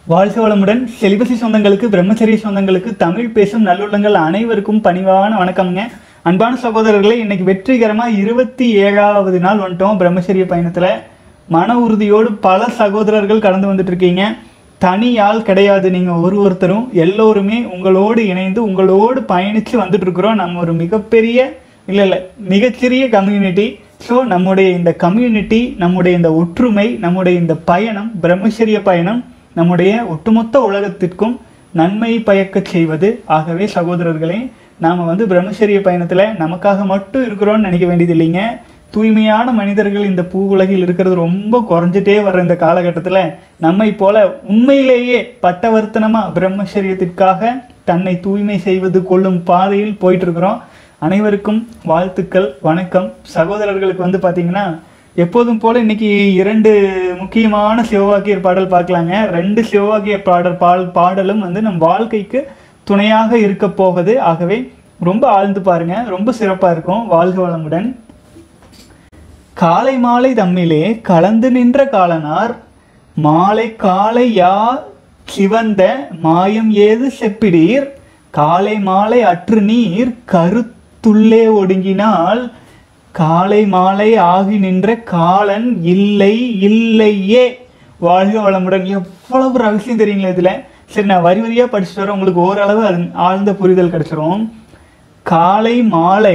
வாழ்க வளமுடன் செலிபசி சொந்தங்களுக்கு பிரம்மச்சரிய சொந்தங்களுக்கு தமிழ் பேசும் நல்லுள்ளங்கள் அனைவருக்கும் பணிவான வணக்கம்ங்க அன்பான சகோதரர்களே இன்னைக்கு வெற்றிகரமா இருபத்தி ஏழாவது நாள் வந்துட்டோம் பிரம்மச்சரிய பயணத்துல மன உறுதியோடு பல சகோதரர்கள் கடந்து வந்துட்டு இருக்கீங்க தனி ஆள் கிடையாது நீங்க ஒரு ஒருத்தரும் எல்லோருமே உங்களோடு இணைந்து உங்களோடு பயணிச்சு வந்துட்டு இருக்கிறோம் நம்ம ஒரு மிகப்பெரிய இல்ல இல்ல மிகச்சிறிய கம்யூனிட்டி ஸோ நம்முடைய இந்த கம்யூனிட்டி நம்முடைய இந்த ஒற்றுமை நம்முடைய இந்த பயணம் பிரம்மச்சரிய பயணம் நம்முடைய ஒட்டுமொத்த உலகத்திற்கும் நன்மை பயக்கச் செய்வது ஆகவே சகோதரர்களே நாம் வந்து பிரம்மச்சரிய பயணத்தில் நமக்காக மட்டும் இருக்கிறோம்னு நினைக்க வேண்டியது இல்லைங்க தூய்மையான மனிதர்கள் இந்த பூ உலகில் இருக்கிறது ரொம்ப குறைஞ்சிட்டே வர்ற இந்த காலகட்டத்தில் நம்மை போல உண்மையிலேயே பட்டவர்த்தனமாக பிரம்மச்சரியத்திற்காக தன்னை தூய்மை செய்வது கொள்ளும் பாதையில் போயிட்டு இருக்கிறோம் அனைவருக்கும் வாழ்த்துக்கள் வணக்கம் சகோதரர்களுக்கு வந்து பார்த்தீங்கன்னா எப்போதும் போல இன்னைக்கு இரண்டு முக்கியமான சிவவாக்கியர் பாடல் பார்க்கலாங்க ரெண்டு சிவவாக்கியர் பாடல் பால் பாடலும் வந்து நம் வாழ்க்கைக்கு துணையாக இருக்க போகுது ஆகவே ரொம்ப ஆழ்ந்து பாருங்க ரொம்ப சிறப்பாக இருக்கும் வாழ்க வளமுடன் காலை மாலை தம்மிலே கலந்து நின்ற காலனார் மாலை காலை யா சிவந்த மாயம் ஏது செப்பிடீர் காலை மாலை அற்று நீர் கருத்துள்ளே ஒடுங்கினால் காலை மாலை ஆகி நின்ற காலன் இல்லை இல்லையே வாழ்க வளமுடன் எவ்வளவு ரகசியம் தெரியுங்களா இதுல சரி நான் வரி வரியா படிச்சுட்டு வரேன் உங்களுக்கு ஓரளவு அது ஆழ்ந்த புரிதல் கிடைச்சிரும் காலை மாலை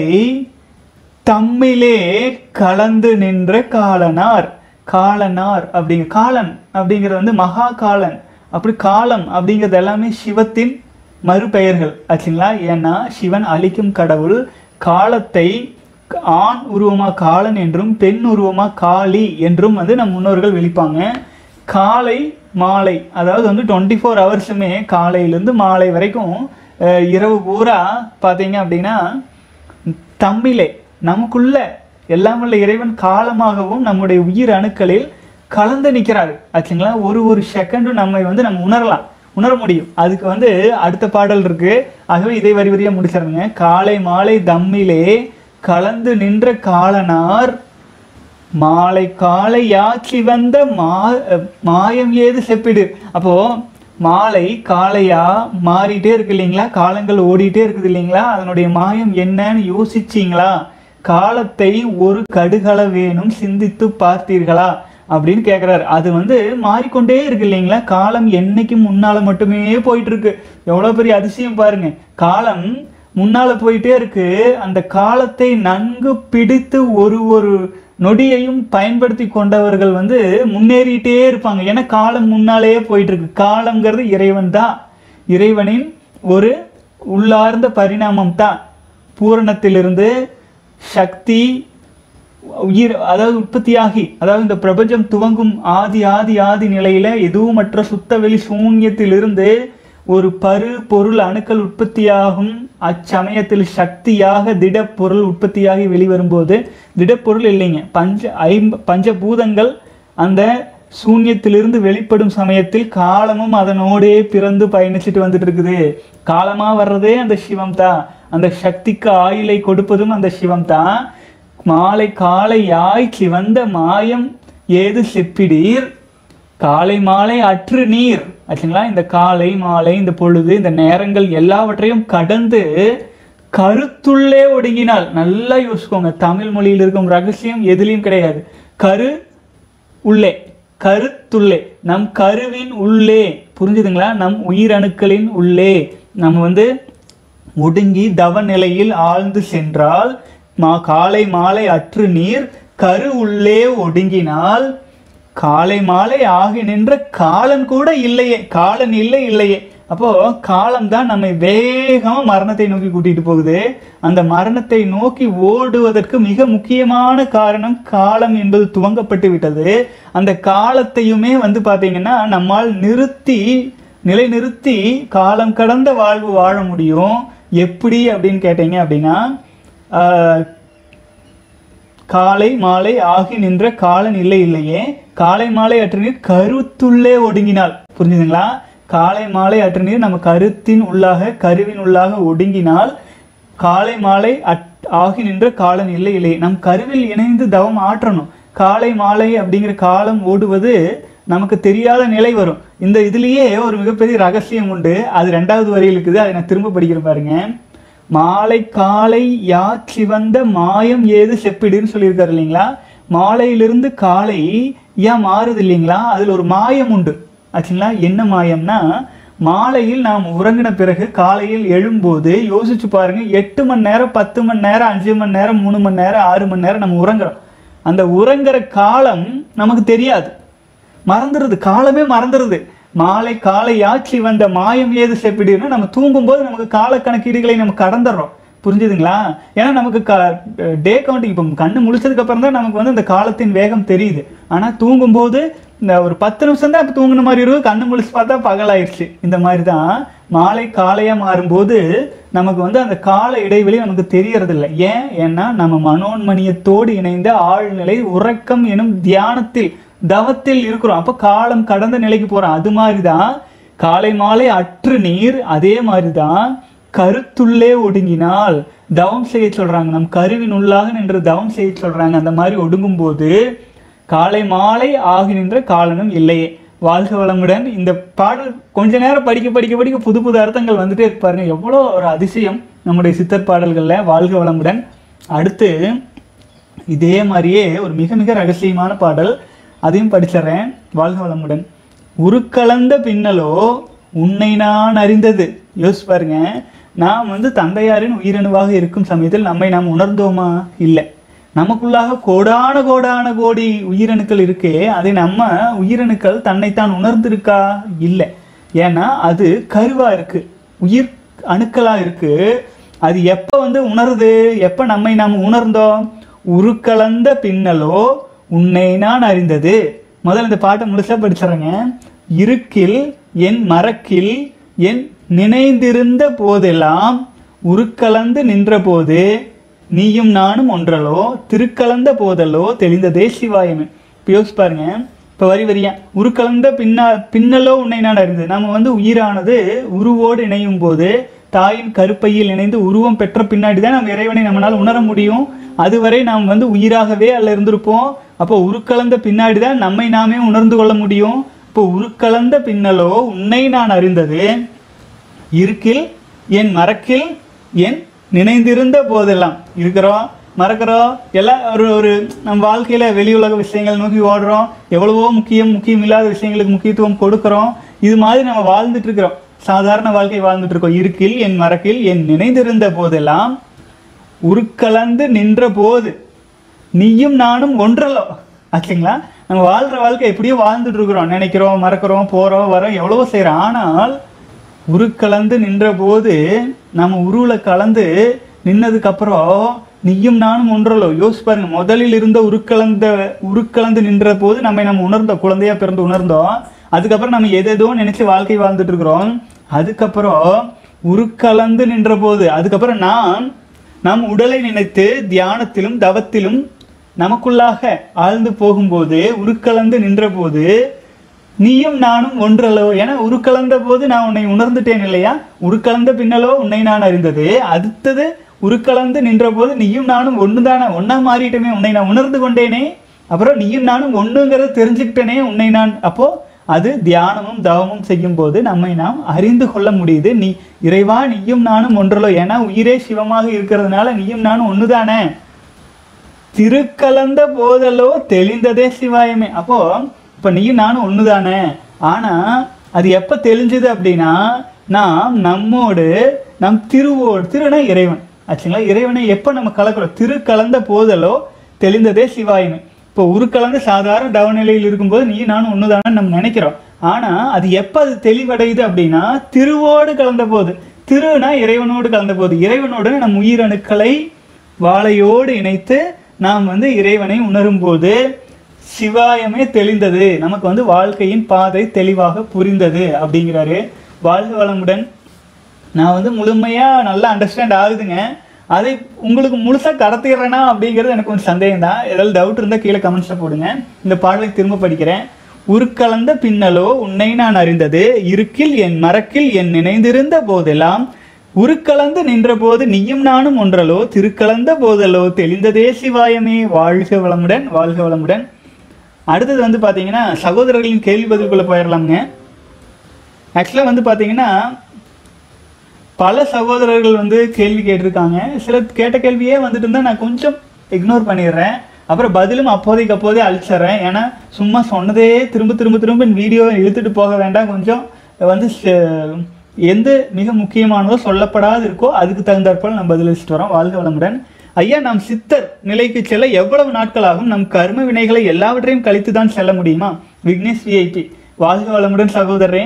தம்மிலே கலந்து நின்ற காலனார் காலனார் அப்படிங்க காலன் அப்படிங்கிறது வந்து மகா காலன் அப்படி காலம் அப்படிங்கிறது எல்லாமே சிவத்தின் மறுபெயர்கள் ஆச்சுங்களா ஏன்னா சிவன் அழிக்கும் கடவுள் காலத்தை ஆண் உருவமா காலன் என்றும் பெண் உருவமா காளி என்றும் வந்து நம் முன்னோர்கள் விழிப்பாங்க காலை மாலை அதாவது வந்து டுவெண்ட்டி ஃபோர் ஹவர்ஸுமே காலையிலேருந்து மாலை வரைக்கும் அஹ், இரவு பூரா பார்த்தீங்க அப்படின்னா தம்மிலே நமக்குள்ள எல்லாம் வல்ல இறைவன் காலமாகவும் நம்முடைய உயிர் அணுக்களில் கலந்து நிற்கிறாரு ஆச்சுங்களா ஒரு ஒரு செகண்டும் நம்மை வந்து நம்ம உணரலாம் உணர முடியும் அதுக்கு வந்து அடுத்த பாடல் இருக்கு ஆகவே இதை வரி வரியா முடிச்சிருங்க காலை மாலை தம்மிலே கலந்து நின்ற காலனார் மாலை காலை யாச்சி வந்த மா மாயம் ஏது செப்பிடு அப்போ மாலை காலையா மாறிட்டே இருக்கு இல்லைங்களா காலங்கள் ஓடிட்டே இருக்குது இல்லைங்களா அதனுடைய மாயம் என்னன்னு யோசிச்சீங்களா காலத்தை ஒரு கடுகள வேணும் சிந்தித்து பார்த்தீர்களா அப்படின்னு கேட்குறாரு அது வந்து மாறிக்கொண்டே இருக்கு இல்லைங்களா காலம் என்னைக்கு முன்னால மட்டுமே போயிட்டு இருக்கு எவ்வளோ பெரிய அதிசயம் பாருங்க காலம் முன்னால போயிட்டே இருக்கு அந்த காலத்தை நன்கு பிடித்து ஒரு ஒரு நொடியையும் பயன்படுத்தி கொண்டவர்கள் வந்து முன்னேறிட்டே இருப்பாங்க ஏன்னா காலம் முன்னாலேயே போயிட்டு இருக்கு காலம்ங்கிறது இறைவன் தான் இறைவனின் ஒரு உள்ளார்ந்த பரிணாமம் தான் பூரணத்திலிருந்து சக்தி உயிர் அதாவது உற்பத்தியாகி அதாவது இந்த பிரபஞ்சம் துவங்கும் ஆதி ஆதி ஆதி நிலையில எதுவுமற்ற சுத்தவெளி சூன்யத்திலிருந்து ஒரு பரு பொருள் அணுக்கள் உற்பத்தியாகும் அச்சமயத்தில் சக்தியாக திடப்பொருள் உற்பத்தியாகி வெளிவரும்போது திடப்பொருள் இல்லைங்க பஞ்ச ஐம்ப பஞ்சபூதங்கள் அந்த சூன்யத்திலிருந்து வெளிப்படும் சமயத்தில் காலமும் அதனோடே பிறந்து பயணிச்சுட்டு வந்துட்டு இருக்குது காலமா வர்றதே அந்த சிவம் தான் அந்த சக்திக்கு ஆயுளை கொடுப்பதும் அந்த சிவம் தான் மாலை காலை யாய் சிவந்த மாயம் ஏது செப்பிடீர் காலை மாலை அற்று நீர் ஆச்சுங்களா இந்த காலை மாலை இந்த பொழுது இந்த நேரங்கள் எல்லாவற்றையும் கடந்து கருத்துள்ளே ஒடுங்கினால் நல்லா யோசிக்கோங்க தமிழ் மொழியில் இருக்கும் ரகசியம் எதுலேயும் கிடையாது கரு உள்ளே கருத்துள்ளே நம் கருவின் உள்ளே புரிஞ்சுதுங்களா நம் உயிரணுக்களின் உள்ளே நம்ம வந்து ஒடுங்கி தவ நிலையில் ஆழ்ந்து சென்றால் மா காலை மாலை அற்று நீர் கரு உள்ளே ஒடுங்கினால் காலை மாலை ஆகி நின்ற காலன் கூட இல்லையே காலன் இல்லை இல்லையே அப்போ காலம் தான் நம்மை வேகமா மரணத்தை நோக்கி கூட்டிட்டு போகுது அந்த மரணத்தை நோக்கி ஓடுவதற்கு மிக முக்கியமான காரணம் காலம் என்பது துவங்கப்பட்டு விட்டது அந்த காலத்தையுமே வந்து பாத்தீங்கன்னா நம்மால் நிறுத்தி நிலைநிறுத்தி காலம் கடந்த வாழ்வு வாழ முடியும் எப்படி அப்படின்னு கேட்டீங்க அப்படின்னா ஆஹ், காலை மாலை ஆகி நின்ற காலன் இல்லை இல்லையே காலை மாலை அற்ற நீர் கருத்துள்ளே ஒடுங்கினால் புரிஞ்சுதுங்களா காலை மாலை அற்ற நீர் நம்ம கருத்தின் உள்ளாக கருவின் உள்ளாக ஒடுங்கினால் காலை மாலை அட் ஆகி நின்ற காலன் இல்லை இல்லையே நம் கருவில் இணைந்து தவம் ஆற்றணும் காலை மாலை அப்படிங்கிற காலம் ஓடுவது நமக்கு தெரியாத நிலை வரும் இந்த இதுலயே ஒரு மிகப்பெரிய ரகசியம் உண்டு அது ரெண்டாவது வரியில் இருக்குது அதை நான் திரும்ப படிக்கிறேன் பாருங்க மாலை காலை யா சிவந்த மாயம் ஏது செப்பிடுன்னு சொல்லியிருக்காரு இல்லைங்களா மாலையிலிருந்து காலை ஏன் மாறுது இல்லைங்களா அதுல ஒரு மாயம் உண்டு ஆச்சுங்களா என்ன மாயம்னா மாலையில் நாம் உறங்கின பிறகு காலையில் எழும்போது யோசிச்சு பாருங்க எட்டு மணி நேரம் பத்து மணி நேரம் அஞ்சு மணி நேரம் மூணு மணி நேரம் ஆறு மணி நேரம் நம்ம உறங்குறோம் அந்த உறங்குற காலம் நமக்கு தெரியாது மறந்துடுது காலமே மறந்துடுது மாலை காலை ஆட்சி வந்த மாயம் ஏது செப்பிடுன்னு நம்ம தூங்கும்போது நமக்கு கால கணக்கீடுகளை நம்ம கடந்துடுறோம் புரிஞ்சுதுங்களா ஏன்னா நமக்கு டே கவுண்டிங் இப்போ கண்ணு முழிச்சதுக்கு அப்புறம் தான் நமக்கு வந்து இந்த காலத்தின் வேகம் தெரியுது ஆனா தூங்கும்போது இந்த ஒரு பத்து நிமிஷம் தான் இப்போ தூங்குன மாதிரி இருக்கும் கண்ணு முழிச்சு பார்த்தா பகலாயிருச்சு இந்த மாதிரி தான் மாலை காலையா மாறும்போது நமக்கு வந்து அந்த கால இடைவெளி நமக்கு தெரியறதில்ல ஏன் ஏன்னா நம்ம மனோன்மணியத்தோடு இணைந்த ஆழ்நிலை உறக்கம் எனும் தியானத்தில் தவத்தில் இருக்கிறோம் அப்போ காலம் கடந்த நிலைக்கு போறோம் அது மாதிரி தான் காலை மாலை அற்று நீர் அதே மாதிரி தான் கருத்துள்ளே ஒடுங்கினால் தவம் செய்ய சொல்றாங்க நம் கருவின் உள்ளாக நின்று தவம் செய்ய சொல்றாங்க அந்த மாதிரி ஒடுங்கும் போது காலை மாலை ஆகி நின்ற காலனும் இல்லையே வாழ்க வளமுடன் இந்த பாடல் கொஞ்ச நேரம் படிக்க படிக்க படிக்க புது புது அர்த்தங்கள் வந்துட்டே இருப்பாருங்க எவ்வளோ ஒரு அதிசயம் நம்முடைய சித்தர் பாடல்கள்ல வாழ்க வளமுடன் அடுத்து இதே மாதிரியே ஒரு மிக மிக ரகசியமான பாடல் அதையும் படிச்சிடுறேன் வாழ்க வளமுடன் உருக்கலந்த பின்னலோ உன்னை நான் அறிந்தது யோசிச்சு பாருங்க நாம் வந்து தந்தையாரின் உயிரணுவாக இருக்கும் சமயத்தில் நம்மை நாம் உணர்ந்தோமா இல்லை நமக்குள்ளாக கோடான கோடான கோடி உயிரணுக்கள் இருக்கே அதை நம்ம உயிரணுக்கள் தன்னைத்தான் உணர்ந்திருக்கா இல்லை ஏன்னா அது கருவா இருக்கு உயிர் அணுக்களா இருக்கு அது எப்ப வந்து உணருது எப்ப நம்மை நாம் உணர்ந்தோம் உருக்கலந்த பின்னலோ உன்னை நான் அறிந்தது முதல்ல இந்த பாட்டை முழுசா படிச்சிடுறேங்க இருக்கில் என் மறக்கில் என் நினைந்திருந்த போதெல்லாம் உருக்கலந்து நின்றபோது நீயும் நானும் ஒன்றலோ திருக்கலந்த போதலோ தெளிந்ததே சிவாயமே இப்போ யோசிச்சு பாருங்க இப்போ வரி வரியா உருக்கலந்த பின்னா பின்னலோ உன்னை நான் அறிந்தது நம்ம வந்து உயிரானது உருவோடு இணையும் போது தாயின் கருப்பையில் இணைந்து உருவம் பெற்ற பின்னாடி தான் நம்ம இறைவனை நம்மளால் உணர முடியும் அதுவரை நாம் வந்து உயிராகவே அல்ல இருந்திருப்போம் அப்போ உருக்கலந்த பின்னாடி தான் நம்மை நாமே உணர்ந்து கொள்ள முடியும் இப்போ உருக்கலந்த பின்னலோ உன்னை நான் அறிந்தது இருக்கில் என் மறக்கில் என் நினைந்திருந்த போதெல்லாம் இருக்கிறோம் மறக்கிறோம் எல்லாம் ஒரு ஒரு நம்ம வாழ்க்கையில வெளி உலக விஷயங்கள் நோக்கி ஓடுறோம் எவ்வளவோ முக்கியம் முக்கியம் இல்லாத விஷயங்களுக்கு முக்கியத்துவம் கொடுக்கிறோம் இது மாதிரி நம்ம வாழ்ந்துட்டு இருக்கிறோம் சாதாரண வாழ்க்கை வாழ்ந்துட்டு இருக்கோம் இருக்கில் என் மறக்கில் என் நினைந்திருந்த போதெல்லாம் உருக்கலந்து நின்ற போது நீயும் நானும் ஒன்றலோ ஆச்சுங்களா நம்ம வாழ்ற வாழ்க்கை எப்படியோ வாழ்ந்துட்டு இருக்கிறோம் நினைக்கிறோம் மறக்கிறோம் போறோம் வரோம் எவ்வளவோ செய்றோம் ஆனால் உருக்கலந்து நின்ற போது நம்ம உருவுல கலந்து நின்னதுக்கு அப்புறம் நீயும் நானும் ஒன்றலோ யோசிச்சு பாருங்க முதலில் இருந்த உருக்கலந்த உருக்கலந்து நின்ற போது நம்மை நம்ம உணர்ந்தோம் குழந்தையா பிறந்து உணர்ந்தோம் அதுக்கப்புறம் நம்ம எதேதோ நினைச்சு வாழ்க்கை வாழ்ந்துட்டு இருக்கிறோம் அதுக்கப்புறம் உருக்கலந்து நின்ற போது அதுக்கப்புறம் நாம் நம் உடலை நினைத்து தியானத்திலும் தவத்திலும் நமக்குள்ளாக ஆழ்ந்து போகும்போது உருக்கலந்து நின்றபோது நீயும் நானும் ஒன்றலோ ஏன்னா உருக்கலந்த போது நான் உன்னை உணர்ந்துட்டேன் இல்லையா உருக்கலந்த பின்னலோ உன்னை நான் அறிந்தது அடுத்தது உருக்கலந்து நின்றபோது நீயும் நானும் ஒண்ணுதானே ஒண்ணா மாறிட்டமே உன்னை நான் உணர்ந்து கொண்டேனே அப்புறம் நீயும் நானும் ஒண்ணுங்கிறத தெரிஞ்சுக்கிட்டேனே உன்னை நான் அப்போ அது தியானமும் தவமும் செய்யும் போது நம்மை நாம் அறிந்து கொள்ள முடியுது நீ இறைவா நீயும் நானும் ஒன்றலோ ஏன்னா உயிரே சிவமாக இருக்கிறதுனால நீயும் நானும் ஒண்ணுதானே திருக்கலந்த போதலோ தெளிந்ததே சிவாயமே அப்போ இப்ப நீயும் நானும் ஒண்ணுதானே ஆனா அது எப்ப தெளிஞ்சது அப்படின்னா நாம் நம்மோடு நம் திருவோடு திருனா இறைவன் ஆச்சுங்களா இறைவனை எப்ப நம்ம கலக்கிறோம் திருக்கலந்த போதலோ தெளிந்ததே சிவாயமே இப்போ உருக்கலந்து சாதாரண டவநிலையில் இருக்கும்போது நீ நானும் ஒண்ணுதானே நம்ம நினைக்கிறோம் ஆனா அது எப்ப அது தெளிவடையுது அப்படின்னா திருவோடு கலந்த போது திருனா இறைவனோடு கலந்த போது இறைவனோடு நம் உயிரணுக்களை வாழையோடு இணைத்து நாம் வந்து இறைவனை உணரும்போது சிவாயமே தெளிந்தது நமக்கு வந்து வாழ்க்கையின் பாதை தெளிவாக புரிந்தது அப்படிங்கிறாரு வாழ்க வளமுடன் நான் வந்து முழுமையா நல்லா அண்டர்ஸ்டாண்ட் ஆகுதுங்க அதை உங்களுக்கு முழுசா கடத்திடுறேனா அப்படிங்கிறது எனக்கு கொஞ்சம் சந்தேகம் தான் ஏதாவது டவுட் இருந்தால் கீழே கமெண்ட்ஸ்ல போடுங்க இந்த பாடலை திரும்ப படிக்கிறேன் உருக்கலந்த பின்னலோ உன்னை நான் அறிந்தது இருக்கில் என் மறக்கில் என் நினைந்திருந்த போதெல்லாம் உருக்கலந்து நின்றபோது நீயும் நானும் ஒன்றலோ திருக்கலந்த போதலோ தெளிந்ததே சிவாயமே வாழ்க வளமுடன் வாழ்க வளமுடன் அடுத்தது வந்து பார்த்தீங்கன்னா சகோதரர்களின் கேள்வி பதிவுக்குள்ளே போயிடலாம்ங்க ஆக்சுவலாக வந்து பார்த்தீங்கன்னா பல சகோதரர்கள் வந்து கேள்வி கேட்டிருக்காங்க சில கேட்ட கேள்வியே வந்துட்டு இருந்தால் நான் கொஞ்சம் இக்னோர் பண்ணிடுறேன் அப்புறம் பதிலும் அப்போதைக்கு அப்போதே அழிச்சிடுறேன் ஏன்னா சும்மா சொன்னதே திரும்ப திரும்ப திரும்ப வீடியோவை இழுத்துட்டு போக வேண்டாம் கொஞ்சம் வந்து ச- எந்த மிக முக்கியமானதோ சொல்லப்படாது இருக்கோ அதுக்கு தகுந்தாற்போல் நம்ம பதில் வச்சுட்டு வரோம் வாழ்க வளமுடன் ஐயா நாம் சித்தர் நிலைக்கு செல்ல எவ்வளவு நாட்கள் ஆகும் நம் கர்ம வினைகளை எல்லாவற்றையும் கழித்து தான் செல்ல முடியுமா விக்னேஷ் விஐபி வாழ்க வளமுடன் சகோதரரே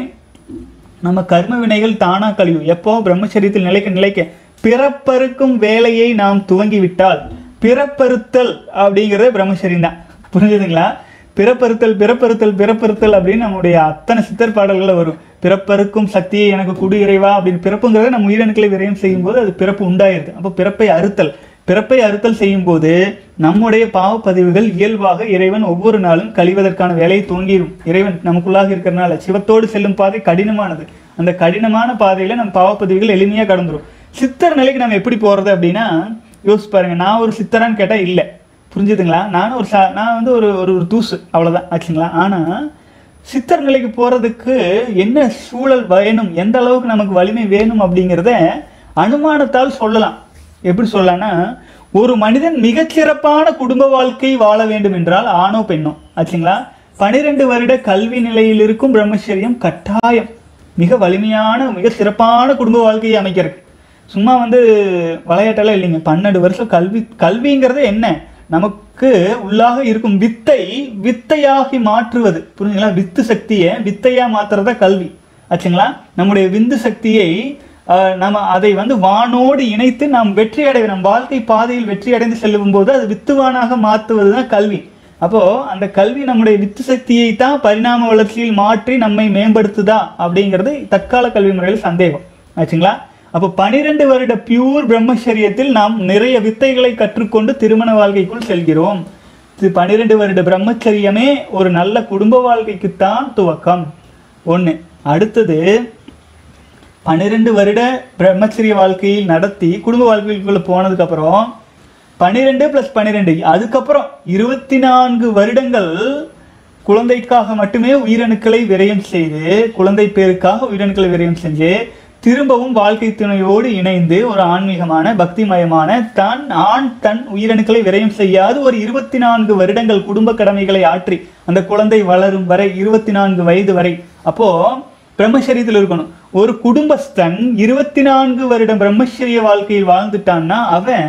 நம்ம கர்ம வினைகள் தானா கழியும் எப்போ பிரம்மச்சரியத்தில் நிலைக்க நிலைக்க பிறப்பறுக்கும் வேலையை நாம் துவங்கிவிட்டால் பிறப்பறுத்தல் அப்படிங்கிறது பிரம்மச்சரியம் தான் புரிஞ்சுதுங்களா பிறப்பறுத்தல் பிறப்பறுத்தல் பிறப்பறுத்தல் அப்படின்னு நம்முடைய அத்தனை சித்தர் பாடல்களில் வரும் பிறப்பறுக்கும் சக்தியை எனக்கு குடு இறைவா அப்படின்னு பிறப்புங்கிறத நம்ம உயிரணுக்களை விரயம் செய்யும்போது அது பிறப்பு உண்டாயிருது அப்போ பிறப்பை அறுத்தல் பிறப்பை அறுத்தல் செய்யும்போது நம்முடைய பாவப்பதிவுகள் இயல்பாக இறைவன் ஒவ்வொரு நாளும் கழிவதற்கான வேலையை துவங்கிடும் இறைவன் நமக்குள்ளாக இருக்கிறனால சிவத்தோடு செல்லும் பாதை கடினமானது அந்த கடினமான பாதையில நம்ம பாவப்பதிவுகள் எளிமையா கடந்துரும் சித்தர் நிலைக்கு நம்ம எப்படி போறது அப்படின்னா யோசிச்சு பாருங்க நான் ஒரு சித்தரான்னு கேட்டா இல்லை புரிஞ்சுதுங்களா நானும் ஒரு சா நான் வந்து ஒரு ஒரு ஒரு தூசு அவ்வளவுதான் ஆச்சுங்களா ஆனா சித்தர் நிலைக்கு போறதுக்கு என்ன சூழல் வேணும் எந்த அளவுக்கு நமக்கு வலிமை வேணும் அப்படிங்கிறத அனுமானத்தால் சொல்லலாம் எப்படி சொல்லலாம்னா ஒரு மனிதன் மிகச்சிறப்பான குடும்ப வாழ்க்கை வாழ வேண்டும் என்றால் ஆணோ பெண்ணோ ஆச்சுங்களா பனிரெண்டு வருட கல்வி நிலையில் இருக்கும் பிரம்மச்சரியம் கட்டாயம் மிக வலிமையான மிக சிறப்பான குடும்ப வாழ்க்கையை அமைக்கிறதுக்கு சும்மா வந்து விளையாட்டெல்லாம் இல்லைங்க பன்னெண்டு வருஷம் கல்வி கல்விங்கிறது என்ன நமக்கு உள்ளாக இருக்கும் வித்தை வித்தையாகி மாற்றுவது புரியுதுங்களா வித்து சக்தியை வித்தையா மாத்துறதா கல்வி ஆச்சுங்களா நம்முடைய விந்து சக்தியை ஆஹ், நம்ம அதை வந்து வானோடு இணைத்து நாம் வெற்றி அடைய நம் வாழ்க்கை பாதையில் வெற்றி அடைந்து செல்லும் போது அது வித்துவானாக மாற்றுவது தான் கல்வி அப்போ அந்த கல்வி நம்முடைய வித்து சக்தியை தான் பரிணாம வளர்ச்சியில் மாற்றி நம்மை மேம்படுத்துதா அப்படிங்கிறது தற்கால கல்வி முறையில் சந்தேகம் ஆச்சுங்களா அப்போ பனிரெண்டு வருட பியூர் பிரம்மச்சரியத்தில் நாம் நிறைய வித்தைகளை கற்றுக்கொண்டு திருமண வாழ்க்கைக்குள் செல்கிறோம் இது பனிரெண்டு வருட பிரம்மச்சரியமே ஒரு நல்ல குடும்ப வாழ்க்கைக்குத்தான் துவக்கம் ஒன்று அடுத்தது பன்னிரெண்டு வருட பிரம்மச்சரிய வாழ்க்கையில் நடத்தி குடும்ப வாழ்க்கைக்குள்ள போனதுக்கு அப்புறம் பன்னிரெண்டு பிளஸ் பன்னிரெண்டு அதுக்கப்புறம் இருபத்தி நான்கு வருடங்கள் குழந்தைக்காக மட்டுமே உயிரணுக்களை விரயம் செய்து குழந்தை பேருக்காக உயிரணுக்களை விரயம் செஞ்சு திரும்பவும் வாழ்க்கை துணையோடு இணைந்து ஒரு ஆன்மீகமான பக்திமயமான தான் ஆண் தன் உயிரணுக்களை விரயம் செய்யாது ஒரு இருபத்தி நான்கு வருடங்கள் குடும்ப கடமைகளை ஆற்றி அந்த குழந்தை வளரும் வரை இருபத்தி நான்கு வயது வரை அப்போ பிரம்மச்சரியத்தில் இருக்கணும் ஒரு குடும்பஸ்தன் இருபத்தி நான்கு வருடம் பிரம்மச்சரிய வாழ்க்கையில் வாழ்ந்துட்டான்னா அவன்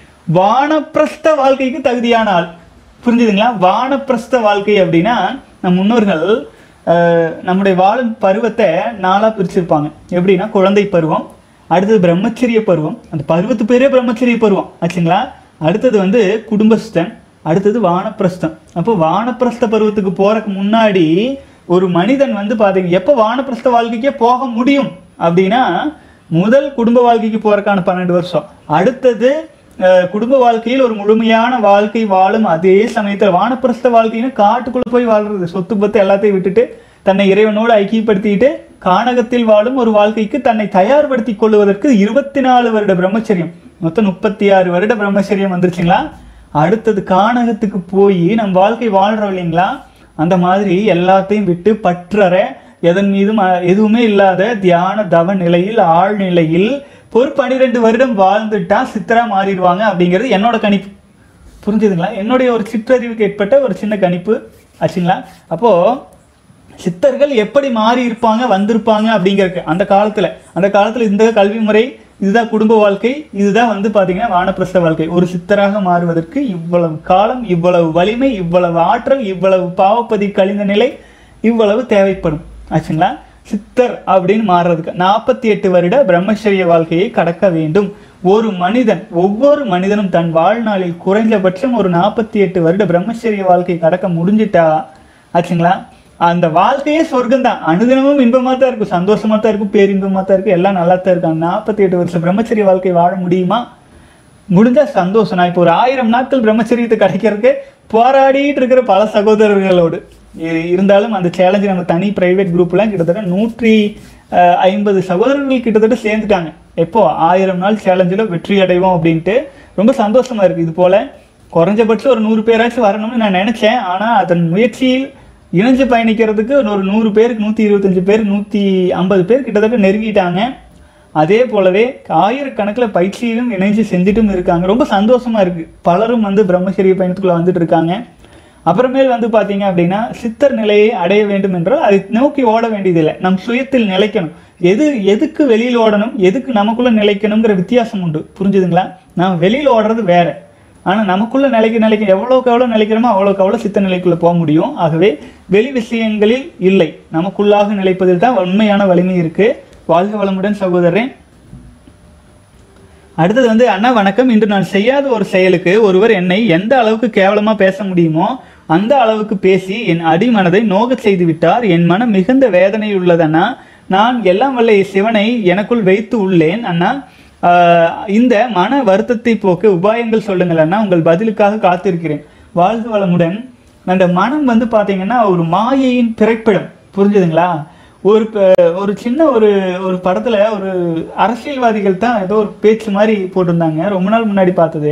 வானப்பிரஸ்த வாழ்க்கைக்கு தகுதியான ஆள் புரிஞ்சுதுங்களா வானப்பிரஸ்த வாழ்க்கை அப்படின்னா நம் முன்னோர்கள் அஹ், நம்முடைய வாழும் பருவத்தை நாளாக பிரிச்சிருப்பாங்க எப்படின்னா குழந்தை பருவம் அடுத்தது பிரம்மச்சரிய பருவம் அந்த பருவத்து பேரே பிரம்மச்சரிய பருவம் ஆச்சுங்களா அடுத்தது வந்து குடும்பஸ்தன் அடுத்தது வானப்பிரஸ்தம் அப்போ வானப்பிரஸ்த பருவத்துக்கு போறதுக்கு முன்னாடி ஒரு மனிதன் வந்து பாத்தீங்க எப்போ வானப்பிரஸ்த வாழ்க்கைக்கே போக முடியும் அப்படின்னா முதல் குடும்ப வாழ்க்கைக்கு போறதுக்கான பன்னெண்டு வருஷம் அடுத்தது அஹ், குடும்ப வாழ்க்கையில் ஒரு முழுமையான வாழ்க்கை வாழும் அதே சமயத்தில் வானப்பிரஸ்த வாழ்க்கைன்னு காட்டுக்குள்ள போய் வாழ்றது சொத்து பத்து எல்லாத்தையும் விட்டுட்டு தன்னை இறைவனோடு ஐக்கியப்படுத்திட்டு கானகத்தில் வாழும் ஒரு வாழ்க்கைக்கு தன்னை தயார்படுத்தி கொள்வதற்கு இருபத்தி நாலு வருட பிரம்மச்சரியம் மொத்தம் முப்பத்தி ஆறு வருட பிரம்மச்சரியம் வந்துருச்சுங்களா அடுத்தது கானகத்துக்கு போய் நம் வாழ்க்கை வாழ்றோம் இல்லைங்களா அந்த மாதிரி எல்லாத்தையும் விட்டு பற்றற எதன் மீதும் அஹ், எதுவுமே இல்லாத தியான தவ நிலையில் ஆழ்நிலையில் ஒரு பன்னிரெண்டு வருடம் வாழ்ந்துட்டா சித்தரா மாறிடுவாங்க அப்படிங்கிறது என்னோட கணிப்பு புரிஞ்சுதுங்களா என்னுடைய ஒரு சிற்றறிவுக்கு ஏற்பட்ட ஒரு சின்ன கணிப்பு ஆச்சுங்களா அப்போ சித்தர்கள் எப்படி மாறி இருப்பாங்க வந்திருப்பாங்க அப்படிங்கிறக்கு அந்த காலத்துல அந்த காலத்துல இந்த கல்வி முறை இதுதான் குடும்ப வாழ்க்கை இதுதான் வந்து பாத்தீங்கன்னா வானப்பிரஸ்த வாழ்க்கை ஒரு சித்தராக மாறுவதற்கு இவ்வளவு காலம் இவ்வளவு வலிமை இவ்வளவு ஆற்றல் இவ்வளவு பாவப்பதி கழிந்த நிலை இவ்வளவு தேவைப்படும் ஆச்சுங்களா சித்தர் அப்படின்னு மாறுறதுக்கு நாற்பத்தி எட்டு வருட பிரம்மச்சரிய வாழ்க்கையை கடக்க வேண்டும் ஒரு மனிதன் ஒவ்வொரு மனிதனும் தன் வாழ்நாளில் குறைந்தபட்சம் ஒரு நாற்பத்தி எட்டு வருட பிரம்மச்சரிய வாழ்க்கை கடக்க முடிஞ்சிட்டா ஆச்சுங்களா அந்த வாழ்க்கையே சொர்க்கம் தான் அனுதினமும் இன்பமா தான் இருக்கும் சந்தோஷமா தான் இருக்கும் பேரின்பமா தான் இருக்கும் எல்லாம் நல்லா தான் இருக்கும் நாற்பத்தி எட்டு வருஷம் பிரம்மச்சரிய வாழ்க்கை வாழ முடியுமா முடிஞ்சா சந்தோஷம் நான் இப்போ ஒரு ஆயிரம் நாட்கள் பிரம்மச்சரியத்தை கிடைக்கிறதுக்கு போராடிட்டு இருக்கிற பல சகோதரர்களோடு இ- இருந்தாலும் அந்த சேலஞ்சு நம்ம தனி பிரைவேட் குரூப்லாம் கிட்டத்தட்ட நூற்றி அஹ், ஐம்பது சகோதரர்கள் கிட்டத்தட்ட சேர்ந்துட்டாங்க எப்போ ஆயிரம் நாள் சேலஞ்சில் வெற்றி அடைவோம் அப்படின்ட்டு ரொம்ப சந்தோஷமா இருக்கு இது போல குறைஞ்சபட்சம் ஒரு நூறு பேராச்சும் வரணும்னு நான் நினைச்சேன் ஆனா அதன் முயற்சியில் இணைஞ்சு பயணிக்கிறதுக்கு ஒரு நூறு பேருக்கு நூத்தி இருபத்தஞ்சு பேர் நூத்தி ஐம்பது பேர் கிட்டத்தட்ட நெருங்கிட்டாங்க அதே போலவே ஆயிரக்கணக்கில் பயிற்சியிலும் இணைஞ்சு செஞ்சுட்டும் இருக்காங்க ரொம்ப சந்தோஷமா இருக்கு பலரும் வந்து பிரம்மச்சரிய பயணத்துக்குள்ள வந்துட்டு இருக்காங்க அப்புறமேல் வந்து பார்த்தீங்க அப்படின்னா சித்தர் நிலையை அடைய வேண்டும் என்றால் அதை நோக்கி ஓட வேண்டியதில்லை நம் சுயத்தில் நிலைக்கணும் எது எதுக்கு வெளியில் ஓடணும் எதுக்கு நமக்குள்ள நிலைக்கணுங்கிற வித்தியாசம் உண்டு புரிஞ்சுதுங்களா நாம் வெளியில் ஓடுறது வேற ஆனால் நமக்குள்ள நிலைக்க நிலைக்க எவ்வளோக்கு எவ்வளோ நிலைக்கிறோமோ அவ்வளோக்கு அவ்வளோ சித்த நிலைக்குள்ள போக முடியும் ஆகவே வெளி விஷயங்களில் இல்லை நமக்குள்ளாக நிலைப்பதில் தான் உண்மையான வலிமை இருக்கு வாழ்க வளமுடன் சகோதரன் அடுத்தது வந்து அண்ணா வணக்கம் இன்று நான் செய்யாத ஒரு செயலுக்கு ஒருவர் என்னை எந்த அளவுக்கு கேவலமா பேச முடியுமோ அந்த அளவுக்கு பேசி என் அடிமனதை நோகச் செய்து விட்டார் என் மனம் மிகுந்த வேதனை உள்ளதண்ணா நான் எல்லாம் வல்ல சிவனை எனக்குள் வைத்து உள்ளேன் அண்ணா ஆஹ், இந்த மன வருத்தத்தை போக்க உபாயங்கள் சொல்லுங்கள் அண்ணா உங்கள் பதிலுக்காக காத்திருக்கிறேன் வாழ்க வளமுடன் அந்த மனம் வந்து பாத்தீங்கன்னா ஒரு மாயையின் பிறப்பிடம் புரிஞ்சுதுங்களா ஒரு ப- ஒரு சின்ன ஒரு ஒரு படத்துல ஒரு அரசியல்வாதிகள் தான் ஏதோ ஒரு பேச்சு மாதிரி போட்டிருந்தாங்க ரொம்ப நாள் முன்னாடி பார்த்தது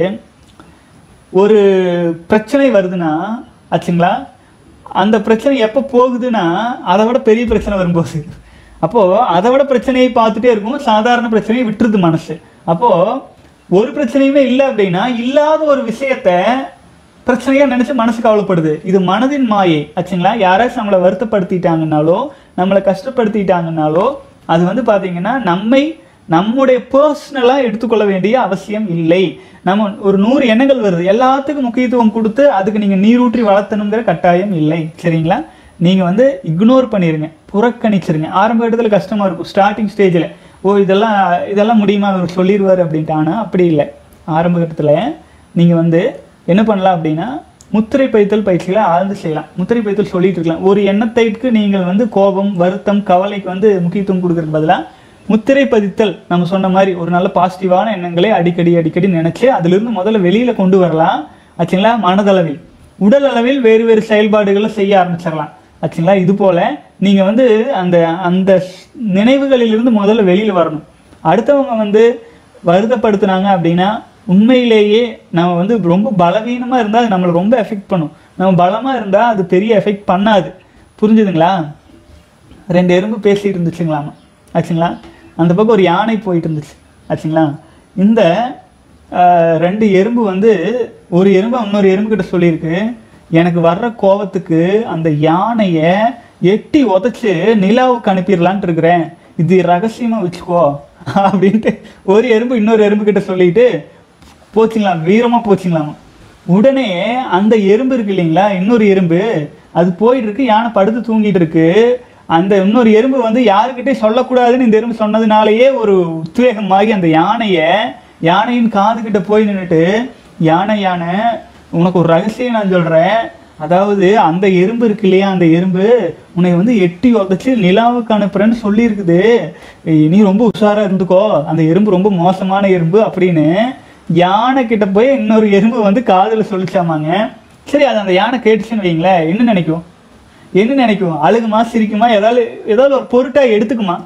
ஒரு பிரச்சனை வருதுன்னா ஆச்சுங்களா அந்த பிரச்சனை எப்போ போகுதுன்னா அதை விட பெரிய பிரச்சனை வரும்போது அப்போ அதை விட பிரச்சனையை பார்த்துட்டே இருக்கும் சாதாரண பிரச்சனையை விட்டுருது மனசு அப்போ ஒரு பிரச்சனையுமே இல்லை அப்படின்னா இல்லாத ஒரு விஷயத்த பிரச்சனையா நினைச்சு மனசு கவலைப்படுது இது மனதின் மாயை ஆச்சுங்களா யாராச்சும் நம்மளை வருத்தப்படுத்திட்டாங்கனாலோ நம்மளை கஷ்டப்படுத்திட்டாங்கனாலோ அது வந்து பாத்தீங்கன்னா நம்மை நம்முடைய பர்சனலா எடுத்துக்கொள்ள வேண்டிய அவசியம் இல்லை நம்ம ஒரு நூறு எண்ணங்கள் வருது எல்லாத்துக்கும் முக்கியத்துவம் கொடுத்து அதுக்கு நீங்க நீரூற்றி வளர்த்தணுங்கிற கட்டாயம் இல்லை சரிங்களா நீங்க வந்து இக்னோர் பண்ணிருங்க புறக்கணிச்சிருங்க ஆரம்ப இடத்துல கஷ்டமா இருக்கும் ஸ்டார்டிங் ஸ்டேஜில் ஓ இதெல்லாம் இதெல்லாம் முடியுமா அவர் சொல்லிடுவார் அப்படின்ட்டு ஆனா அப்படி இல்லை ஆரம்ப கட்டத்துல நீங்க வந்து என்ன பண்ணலாம் அப்படின்னா முத்திரை பைத்தல் பயிற்சிகளை ஆழ்ந்து செய்யலாம் முத்திரை பைத்தல் சொல்லிட்டு இருக்கலாம் ஒரு எண்ணத்திற்கு நீங்கள் வந்து கோபம் வருத்தம் கவலைக்கு வந்து முக்கியத்துவம் கொடுக்கறதுக்கு பதிலா முத்திரை பதித்தல் நம்ம சொன்ன மாதிரி ஒரு நல்ல பாசிட்டிவான எண்ணங்களை அடிக்கடி அடிக்கடி நினைச்சு அதிலிருந்து முதல்ல வெளியில கொண்டு வரலாம் ஆச்சுங்களா மனதளவில் உடல் அளவில் வேறு வேறு செயல்பாடுகளை செய்ய ஆரம்பிச்சிடலாம் ஆச்சுங்களா இது போல நீங்க வந்து அந்த அந்த நினைவுகளிலிருந்து முதல்ல வெளியில வரணும் அடுத்தவங்க வந்து வருத்தப்படுத்துனாங்க அப்படின்னா உண்மையிலேயே நம்ம வந்து ரொம்ப பலவீனமா இருந்தா அது நம்மளை ரொம்ப எஃபெக்ட் பண்ணும் நம்ம பலமா இருந்தா அது பெரிய எஃபெக்ட் பண்ணாது புரிஞ்சுதுங்களா ரெண்டு எறும்பு பேசிட்டு இருந்துச்சுங்களாமா ஆச்சுங்களா அந்த பக்கம் ஒரு யானை போயிட்டு இருந்துச்சு ஆச்சுங்களா இந்த ஆஹ், ரெண்டு எறும்பு வந்து ஒரு எறும்பு இன்னொரு எறும்பு கிட்ட சொல்லியிருக்கு எனக்கு வர்ற கோவத்துக்கு அந்த யானையை எட்டி உதைச்சு நிலாவுக்கு அனுப்பிடலான்ட்டு இருக்கிறேன் இது ரகசியமா வச்சுக்கோ அப்படின்ட்டு ஒரு எறும்பு இன்னொரு எறும்பு கிட்ட சொல்லிட்டு போச்சுங்களா வீரமா போச்சுங்களாமா உடனே அந்த எறும்பு இருக்கு இல்லைங்களா இன்னொரு எறும்பு அது போயிட்டு இருக்கு யானை படுத்து தூங்கிட்டு இருக்கு அந்த இன்னொரு எறும்பு வந்து யாருக்கிட்டே சொல்லக்கூடாதுன்னு இந்த எறும்பு சொன்னதுனாலயே ஒரு உத்வேகமாகி அந்த யானையை யானையின் காது கிட்ட போய் நின்னுட்டு யானை யானை உனக்கு ஒரு ரகசியம் நான் சொல்றேன் அதாவது அந்த எறும்பு இருக்கு இல்லையா அந்த எறும்பு உன்னை வந்து எட்டி உதச்சு நிலாவுக்கு அனுப்புறேன்னு சொல்லியிருக்குது ஏய், நீ ரொம்ப உஷாரா இருந்துக்கோ அந்த எறும்பு ரொம்ப மோசமான எறும்பு அப்படின்னு யானை கிட்ட போய் இன்னொரு எறும்பு வந்து காதுல சொல்லிச்சாமாங்க சரி அது அந்த யானை கேட்டுச்சுன்னு வைங்களேன் என்ன நினைக்கும் என்ன நினைக்கும் அழுகுமா சிரிக்குமா ஏதாவது ஏதாவது ஒரு பொருட்டா எடுத்துக்குமா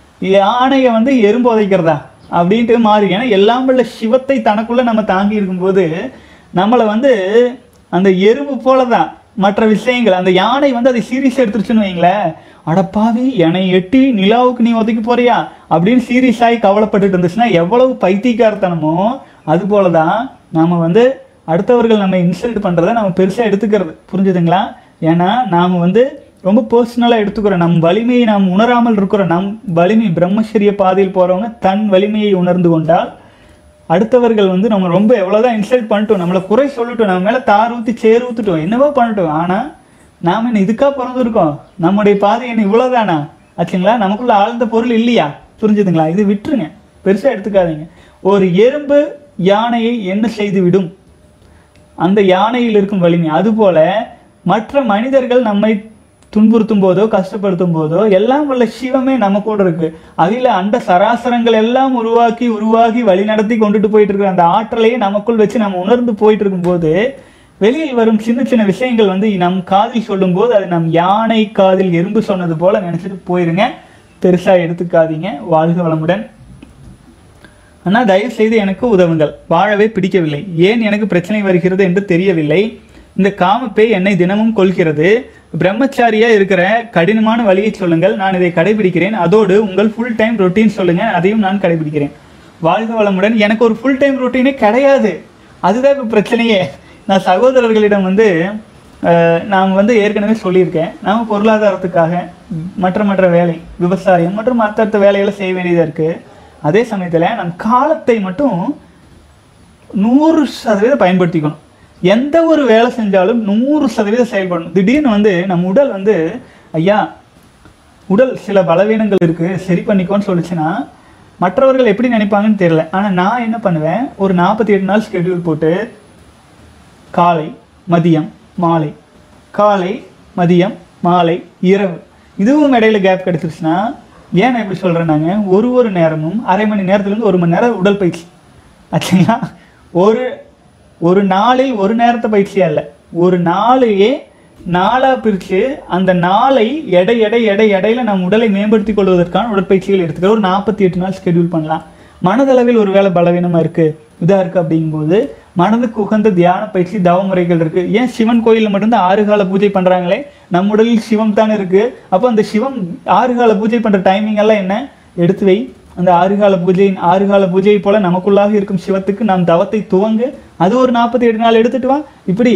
யானையை வந்து எறும்பு உதைக்கிறதா அப்படின்ட்டு மாறி ஏன்னா எல்லாம் வல்ல சிவத்தை தனக்குள்ள நம்ம தாங்கி இருக்கும்போது நம்மளை வந்து அந்த எறும்பு போலதான் மற்ற விஷயங்கள் அந்த யானை வந்து அதை சீரியஸ் எடுத்துருச்சுன்னு வைங்களேன் அடப்பாவி என்னை எட்டி நிலாவுக்கு நீ உதைக்க போறியா அப்படின்னு சீரியஸ் ஆகி கவலைப்பட்டுட்டு இருந்துச்சுன்னா எவ்வளவு பைத்தியக்காரத்தனமோ அது போலதான் நாம வந்து அடுத்தவர்கள் நம்ம இன்சல்ட் பண்றதை நம்ம பெருசா எடுத்துக்கிறது புரிஞ்சுதுங்களா ஏன்னா நாம வந்து ரொம்ப பர்சனலாக எடுத்துக்கிறோம் நம் வலிமையை நாம் உணராமல் இருக்கிறோம் நம் வலிமை பிரம்மச்சரிய பாதையில் போறவங்க தன் வலிமையை உணர்ந்து கொண்டால் அடுத்தவர்கள் வந்து நம்ம ரொம்ப எவ்வளவுதான் இன்சல்ட் பண்ணிட்டோம் நம்மளை குறை சொல்லட்டும் நம்ம மேல தார் ஊத்தி சேர் ஊத்துட்டோம் என்னவோ பண்ணட்டும் ஆனா நாம என்ன இதுக்கா பிறந்திருக்கோம் நம்முடைய பாதை என்ன இவ்வளவுதானா ஆச்சுங்களா நமக்குள்ள ஆழ்ந்த பொருள் இல்லையா புரிஞ்சுதுங்களா இது விட்டுருங்க பெருசா எடுத்துக்காதீங்க ஒரு எறும்பு யானையை என்ன செய்து விடும் அந்த யானையில் இருக்கும் வலிமை அதுபோல மற்ற மனிதர்கள் நம்மை துன்புறுத்தும் போதோ கஷ்டப்படுத்தும் போதோ எல்லாம் வல்ல சிவமே நம்ம கூட இருக்கு அதில அந்த சராசரங்கள் எல்லாம் உருவாக்கி உருவாகி வழி நடத்தி கொண்டுட்டு போயிட்டு இருக்கிற அந்த ஆற்றலையே நமக்குள் வச்சு நம்ம உணர்ந்து போயிட்டு இருக்கும்போது வெளியில் வரும் சின்ன சின்ன விஷயங்கள் வந்து நம் காதில் சொல்லும்போது அது நம் யானை காதில் எறும்பு சொன்னது போல நினைச்சிட்டு போயிருங்க பெருசா எடுத்துக்காதீங்க வாழ்க வளமுடன் அண்ணா தயவு செய்து எனக்கு உதவுங்கள் வாழவே பிடிக்கவில்லை ஏன் எனக்கு பிரச்சனை வருகிறது என்று தெரியவில்லை இந்த காமப்பேய் என்னை தினமும் கொள்கிறது பிரம்மச்சாரியா இருக்கிற கடினமான வழியை சொல்லுங்கள் நான் இதை கடைபிடிக்கிறேன் அதோடு உங்கள் ஃபுல் டைம் ரொட்டீன் சொல்லுங்க அதையும் நான் கடைபிடிக்கிறேன் வாழ்க வளமுடன் எனக்கு ஒரு ஃபுல் டைம் ரொட்டீனே கிடையாது அதுதான் இப்போ பிரச்சனையே நான் சகோதரர்களிடம் வந்து அஹ், நான் வந்து ஏற்கனவே சொல்லியிருக்கேன் நாம பொருளாதாரத்துக்காக மற்ற மற்ற வேலை விவசாயம் மற்றும் மற்ற வேலைகளை செய்ய வேண்டியதாக இருக்குது அதே சமயத்தில் நம் காலத்தை மட்டும் நூறு சதவீதம் பயன்படுத்திக்கணும் எந்த ஒரு வேலை செஞ்சாலும் நூறு சதவீதம் செயல்படணும் திடீர்னு வந்து நம்ம உடல் வந்து ஐயா உடல் சில பலவீனங்கள் இருக்கு சரி பண்ணிக்கோன்னு சொல்லுச்சுன்னா மற்றவர்கள் எப்படி நினைப்பாங்கன்னு தெரியல ஆனால் நான் என்ன பண்ணுவேன் ஒரு நாற்பத்தி எட்டு நாள் ஸ்கெடியூல் போட்டு காலை மதியம் மாலை காலை மதியம் மாலை இரவு இதுவும் இடையில கேப் கிடைச்சிருச்சுன்னா ஏன் நான் இப்படி சொல்கிறேன் நாங்கள் ஒரு ஒரு நேரமும் அரை மணி நேரத்துலேருந்து ஒரு மணி நேரம் உடல் பயிற்சி ஆச்சுங்களா ஒரு ஒரு நாளில் ஒரு நேரத்தை பயிற்சியா இல்லை ஒரு நாளையே நாளாக பிரித்து அந்த நாளை எடை எடை எடை எடையில நம் உடலை மேம்படுத்திக் கொள்வதற்கான உடற்பயிற்சிகள் எடுத்துக்கிற ஒரு நாற்பத்தி எட்டு நாள் ஸ்கெடியூல் பண்ணலாம் மனதளவில் ஒரு வேலை பலவீனமாக இருக்குது இதாக இருக்குது அப்படிங்கும்போது மனதுக்கு உகந்த தியான பயிற்சி தவ முறைகள் இருக்குது ஏன் சிவன் கோயிலில் மட்டும்தான் ஆறு கால பூஜை பண்ணுறாங்களே நம் உடலில் சிவம் தானே இருக்குது அப்போ அந்த சிவம் ஆறு கால பூஜை பண்ணுற டைமிங் எல்லாம் என்ன எடுத்து வை அந்த ஆறுகால பூஜையின் ஆறுகால பூஜையை போல நமக்குள்ளாக இருக்கும் சிவத்துக்கு நாம் தவத்தை துவங்கு அது ஒரு நாற்பத்தி எட்டு நாள் எடுத்துட்டு வா இப்படி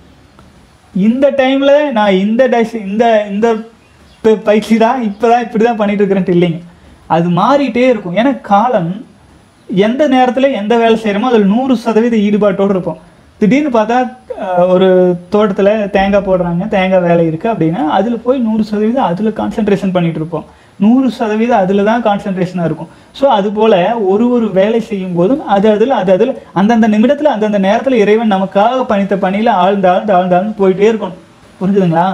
இந்த டைம்ல நான் இந்த டைஸ் இந்த இந்த ப- பயிற்சி தான் இப்போதான் இப்படி தான் பண்ணிட்டு இருக்கிறேன்ட்டு இல்லைங்க அது மாறிட்டே இருக்கும் ஏன்னா காலம் எந்த நேரத்தில் எந்த வேலை செய்கிறோமோ அதில் நூறு சதவீத ஈடுபாட்டோடு இருப்போம் திடீர்னு பார்த்தா அஹ், ஒரு தோட்டத்தில் தேங்காய் போடுறாங்க தேங்காய் வேலை இருக்குது அப்படின்னா அதில் போய் நூறு சதவீதம் அதில் கான்சென்ட்ரேஷன் பண்ணிட்டு இருப்போம் நூறு சதவீதம் அதில் தான் கான்சென்ட்ரேஷனாக இருக்கும் ஸோ அதுபோல் ஒரு ஒரு வேலை செய்யும் போதும் அது அதில் அது அதில் அந்தந்த நிமிடத்தில் அந்தந்த நேரத்தில் இறைவன் நமக்காக பணித்த பணியில் ஆழ்ந்து ஆழ்ந்து ஆழ்ந்து ஆழ்ந்து போயிட்டே இருக்கணும் புரிஞ்சுதுங்களா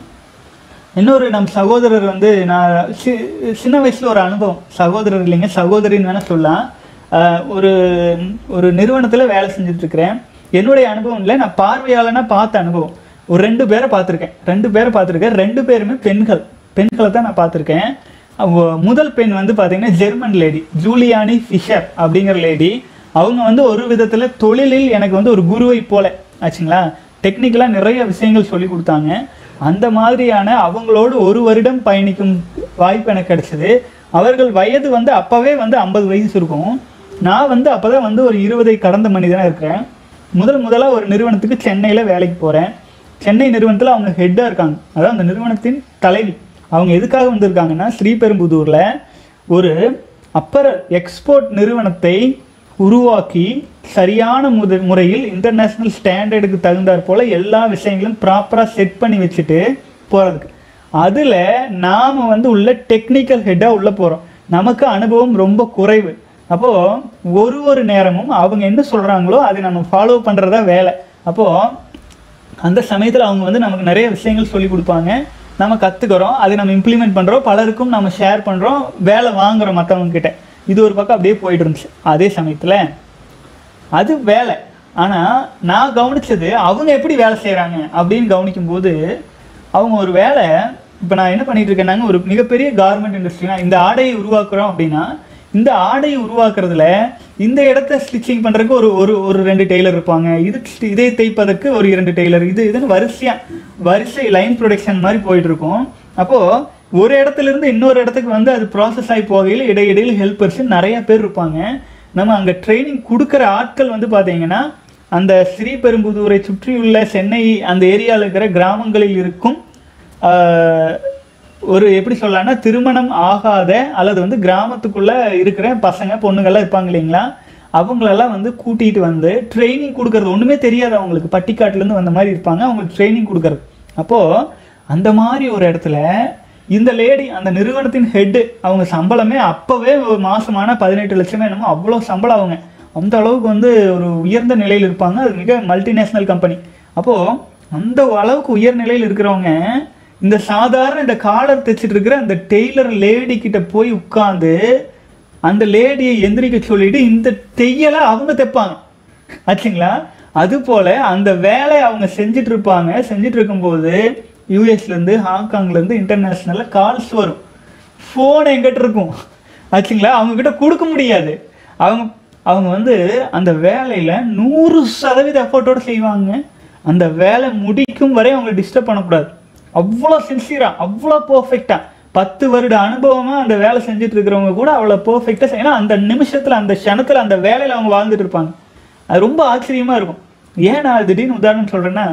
இன்னொரு நம் சகோதரர் வந்து நான் சி- சின்ன வயசுல ஒரு அனுபவம் சகோதரர் இல்லைங்க சகோதரின்னு வேணா சொல்லலாம் ஆஹ் ஒரு ஒரு நிறுவனத்தில் வேலை செஞ்சுட்டு இருக்கிறேன் என்னுடைய அனுபவம் இல்லை நான் பார்வையாளனா பார்த்த அனுபவம் ஒரு ரெண்டு பேரை பார்த்துருக்கேன் ரெண்டு பேரை பார்த்துருக்கேன் ரெண்டு பேருமே பெண்கள் பெண்களை தான் நான் பார்த்துருக்கேன் அவ- முதல் பெண் வந்து பார்த்தீங்கன்னா ஜெர்மன் லேடி ஜூலியானி ஃபிஷர் அப்படிங்கிற லேடி அவங்க வந்து ஒரு விதத்தில் தொழிலில் எனக்கு வந்து ஒரு குருவை போல ஆச்சுங்களா டெக்னிக்கலாக நிறைய விஷயங்கள் சொல்லி கொடுத்தாங்க அந்த மாதிரியான அவங்களோடு ஒரு வருடம் பயணிக்கும் வாய்ப்பு எனக்கு கிடைச்சது அவர்கள் வயது வந்து அப்போவே வந்து ஐம்பது வயசு இருக்கும் நான் வந்து அப்போ தான் வந்து ஒரு இருபதை கடந்த மனிதனாக இருக்கிறேன் முதல் முதலாக ஒரு நிறுவனத்துக்கு சென்னையில் வேலைக்கு போகிறேன் சென்னை நிறுவனத்தில் அவங்க ஹெட்டாக இருக்காங்க அதாவது அந்த நிறுவனத்தின் தலைவி அவங்க எதுக்காக வந்திருக்காங்கன்னா ஸ்ரீபெரும்புதூரில் ஒரு அப்பரல் எக்ஸ்போர்ட் நிறுவனத்தை உருவாக்கி சரியான முத முறையில் இன்டர்நேஷ்னல் ஸ்டாண்டர்டுக்கு தகுந்தாற் போல எல்லா விஷயங்களும் ப்ராப்பராக செட் பண்ணி வச்சுட்டு போகிறதுக்கு அதில் நாம் வந்து உள்ள டெக்னிக்கல் ஹெட்டாக உள்ளே போகிறோம் நமக்கு அனுபவம் ரொம்ப குறைவு அப்போது ஒரு ஒரு நேரமும் அவங்க என்ன சொல்கிறாங்களோ அதை நம்ம ஃபாலோ பண்ணுறதா வேலை அப்போது அந்த சமயத்தில் அவங்க வந்து நமக்கு நிறைய விஷயங்கள் சொல்லி கொடுப்பாங்க நம்ம கற்றுக்குறோம் அதை நம்ம இம்ப்ளிமெண்ட் பண்ணுறோம் பலருக்கும் நம்ம ஷேர் பண்ணுறோம் வேலை வாங்குறோம் மற்றவங்க கிட்ட இது ஒரு பக்கம் அப்படியே போயிட்டு இருந்துச்சு அதே சமயத்தில் அது வேலை ஆனால் நான் கவனிச்சது அவங்க எப்படி வேலை செய்கிறாங்க அப்படின்னு கவனிக்கும்போது அவங்க ஒரு வேலை இப்போ நான் என்ன பண்ணிட்டு இருக்கேன்னாங்க ஒரு மிகப்பெரிய கார்மெண்ட் இண்டஸ்ட்ரினா இந்த ஆடையை உருவாக்குறோம் அப்படின்னா இந்த ஆடையை உருவாக்குறதுல இந்த இடத்த ஸ்டிச்சிங் பண்ணுறதுக்கு ஒரு ஒரு ஒரு ரெண்டு டெய்லர் இருப்பாங்க இது sti- இதை தைப்பதற்கு ஒரு இரண்டு டெய்லர் இது இதுன்னு வரிசையா வரிசை லைன் ப்ரொடக்ஷன் மாதிரி போயிட்டு இருக்கும் அப்போது ஒரு இடத்துல இருந்து இன்னொரு இடத்துக்கு வந்து அது ப்ராசஸ் ஆகி போகையில் இடையிடையில் ஹெல்ப்பர்ஸ் நிறைய பேர் இருப்பாங்க நம்ம அங்கே ட்ரைனிங் கொடுக்குற ஆட்கள் வந்து பார்த்தீங்கன்னா அந்த ஸ்ரீபெரும்புதூரை சுற்றியுள்ள சென்னை அந்த ஏரியாவில் இருக்கிற கிராமங்களில் இருக்கும் ஆஹ், ஒரு எப்படி சொல்லலாம்னா திருமணம் ஆகாத அல்லது வந்து கிராமத்துக்குள்ள இருக்கிற பசங்க பொண்ணுங்கள்லாம் இருப்பாங்க இல்லைங்களா அவங்களெல்லாம் வந்து கூட்டிகிட்டு வந்து ட்ரைனிங் கொடுக்கறது ஒன்றுமே தெரியாது அவங்களுக்கு பட்டிக்காட்டுலேருந்து வந்த மாதிரி இருப்பாங்க அவங்களுக்கு ட்ரைனிங் கொடுக்கறது அப்போது அந்த மாதிரி ஒரு இடத்துல இந்த லேடி அந்த நிறுவனத்தின் ஹெட்டு அவங்க சம்பளமே அப்போவே ஒரு மாசமான பதினெட்டு லட்சமே என்னமோ அவ்வளோ சம்பளம் அவங்க அந்த அளவுக்கு வந்து ஒரு உயர்ந்த நிலையில் இருப்பாங்க அது மிக மல்டிநேஷ்னல் கம்பெனி அப்போது அந்த அளவுக்கு உயர் நிலையில் இருக்கிறவங்க இந்த சாதாரண இந்த காலர் தைச்சிட்டு இருக்கிற அந்த டெய்லர் லேடி கிட்ட போய் உட்கார்ந்து அந்த லேடியை எந்திரிக்க சொல்லிட்டு இந்த தையலை அவங்க தைப்பாங்க ஆச்சுங்களா அது போல அந்த வேலையை அவங்க செஞ்சுட்டு இருப்பாங்க செஞ்சுட்டு இருக்கும்போது யூஎஸ்ல இருந்து ஹாங்காங்ல இருந்து இன்டர்நேஷனல்ல கால்ஸ் வரும் ஃபோன் எங்கிட்ட இருக்கும் ஆச்சுங்களா அவங்க கிட்ட கொடுக்க முடியாது அவங்க அவங்க வந்து அந்த வேலையில நூறு சதவீத எஃபோர்ட்டோட செய்வாங்க அந்த வேலை முடிக்கும் வரை அவங்களை டிஸ்டர்ப் பண்ணக்கூடாது அவ்வளோ சின்சியரா அவ்வளோ பர்ஃபெக்டா பத்து வருட அனுபவமா அந்த வேலை செஞ்சுட்டு இருக்கிறவங்க கூட அவ்வளோ பர்ஃபெக்டா ஏன்னா அந்த நிமிஷத்துல அந்த க்ஷணத்துல அந்த வேலையில அவங்க வாழ்ந்துட்டு இருப்பாங்க அது ரொம்ப ஆச்சரியமா இருக்கும் ஏன் நான் திடீர்னு உதாரணம் சொல்றேன்னா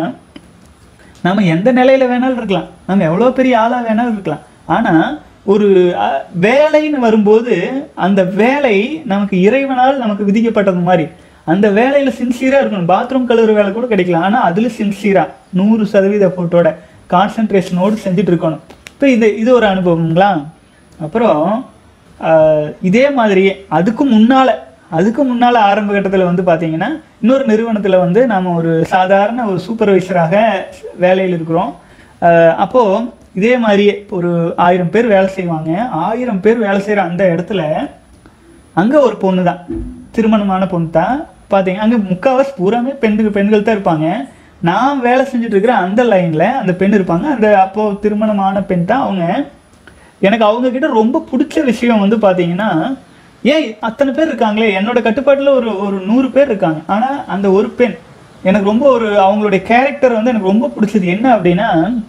நம்ம எந்த நிலையில வேணாலும் இருக்கலாம் நம்ம எவ்வளோ பெரிய ஆளா வேணாலும் இருக்கலாம் ஆனா ஒரு அஹ், வேலைன்னு வரும்போது அந்த வேலை நமக்கு இறைவனால் நமக்கு விதிக்கப்பட்டது மாதிரி அந்த வேலையில சின்சியரா இருக்கணும் பாத்ரூம் கழுவுற வேலை கூட கிடைக்கலாம் ஆனா அதுல சின்சியரா நூறு சதவீத போட்டோட கான்சென்ட்ரேஷனோடு செஞ்சுட்டு இருக்கணும் இப்போ இது இது ஒரு அனுபவங்களா அப்புறம் ஆஹ், இதே மாதிரியே அதுக்கு முன்னால அதுக்கு முன்னால ஆரம்ப கட்டத்தில் வந்து பார்த்தீங்கன்னா இன்னொரு நிறுவனத்தில் வந்து நாம ஒரு சாதாரண ஒரு சூப்பர்வைசராக வேலையில் இருக்கிறோம் ஆஹ், அப்போ இதே மாதிரியே ஒரு ஆயிரம் பேர் வேலை செய்வாங்க ஆயிரம் பேர் வேலை செய்கிற அந்த இடத்துல அங்கே ஒரு பொண்ணு தான் திருமணமான பொண்ணு தான் பார்த்தீங்க அங்கே முக்கால்வாசி பூராமே பெண்கள் பெண்கள் தான் இருப்பாங்க நான் வேலை செஞ்சுட்டு இருக்கிற அந்த லைனில் அந்த பெண் இருப்பாங்க அந்த அப்போ திருமணமான பெண் தான் அவங்க எனக்கு அவங்க கிட்ட ரொம்ப பிடிச்ச விஷயம் வந்து பார்த்தீங்கன்னா ஏன் அத்தனை பேர் இருக்காங்களே என்னோட கட்டுப்பாட்டில் ஒரு ஒரு நூறு பேர் இருக்காங்க ஆனால் அந்த ஒரு பெண் எனக்கு ரொம்ப ஒரு அவங்களுடைய கேரக்டர் வந்து எனக்கு ரொம்ப பிடிச்சது என்ன அப்படின்னா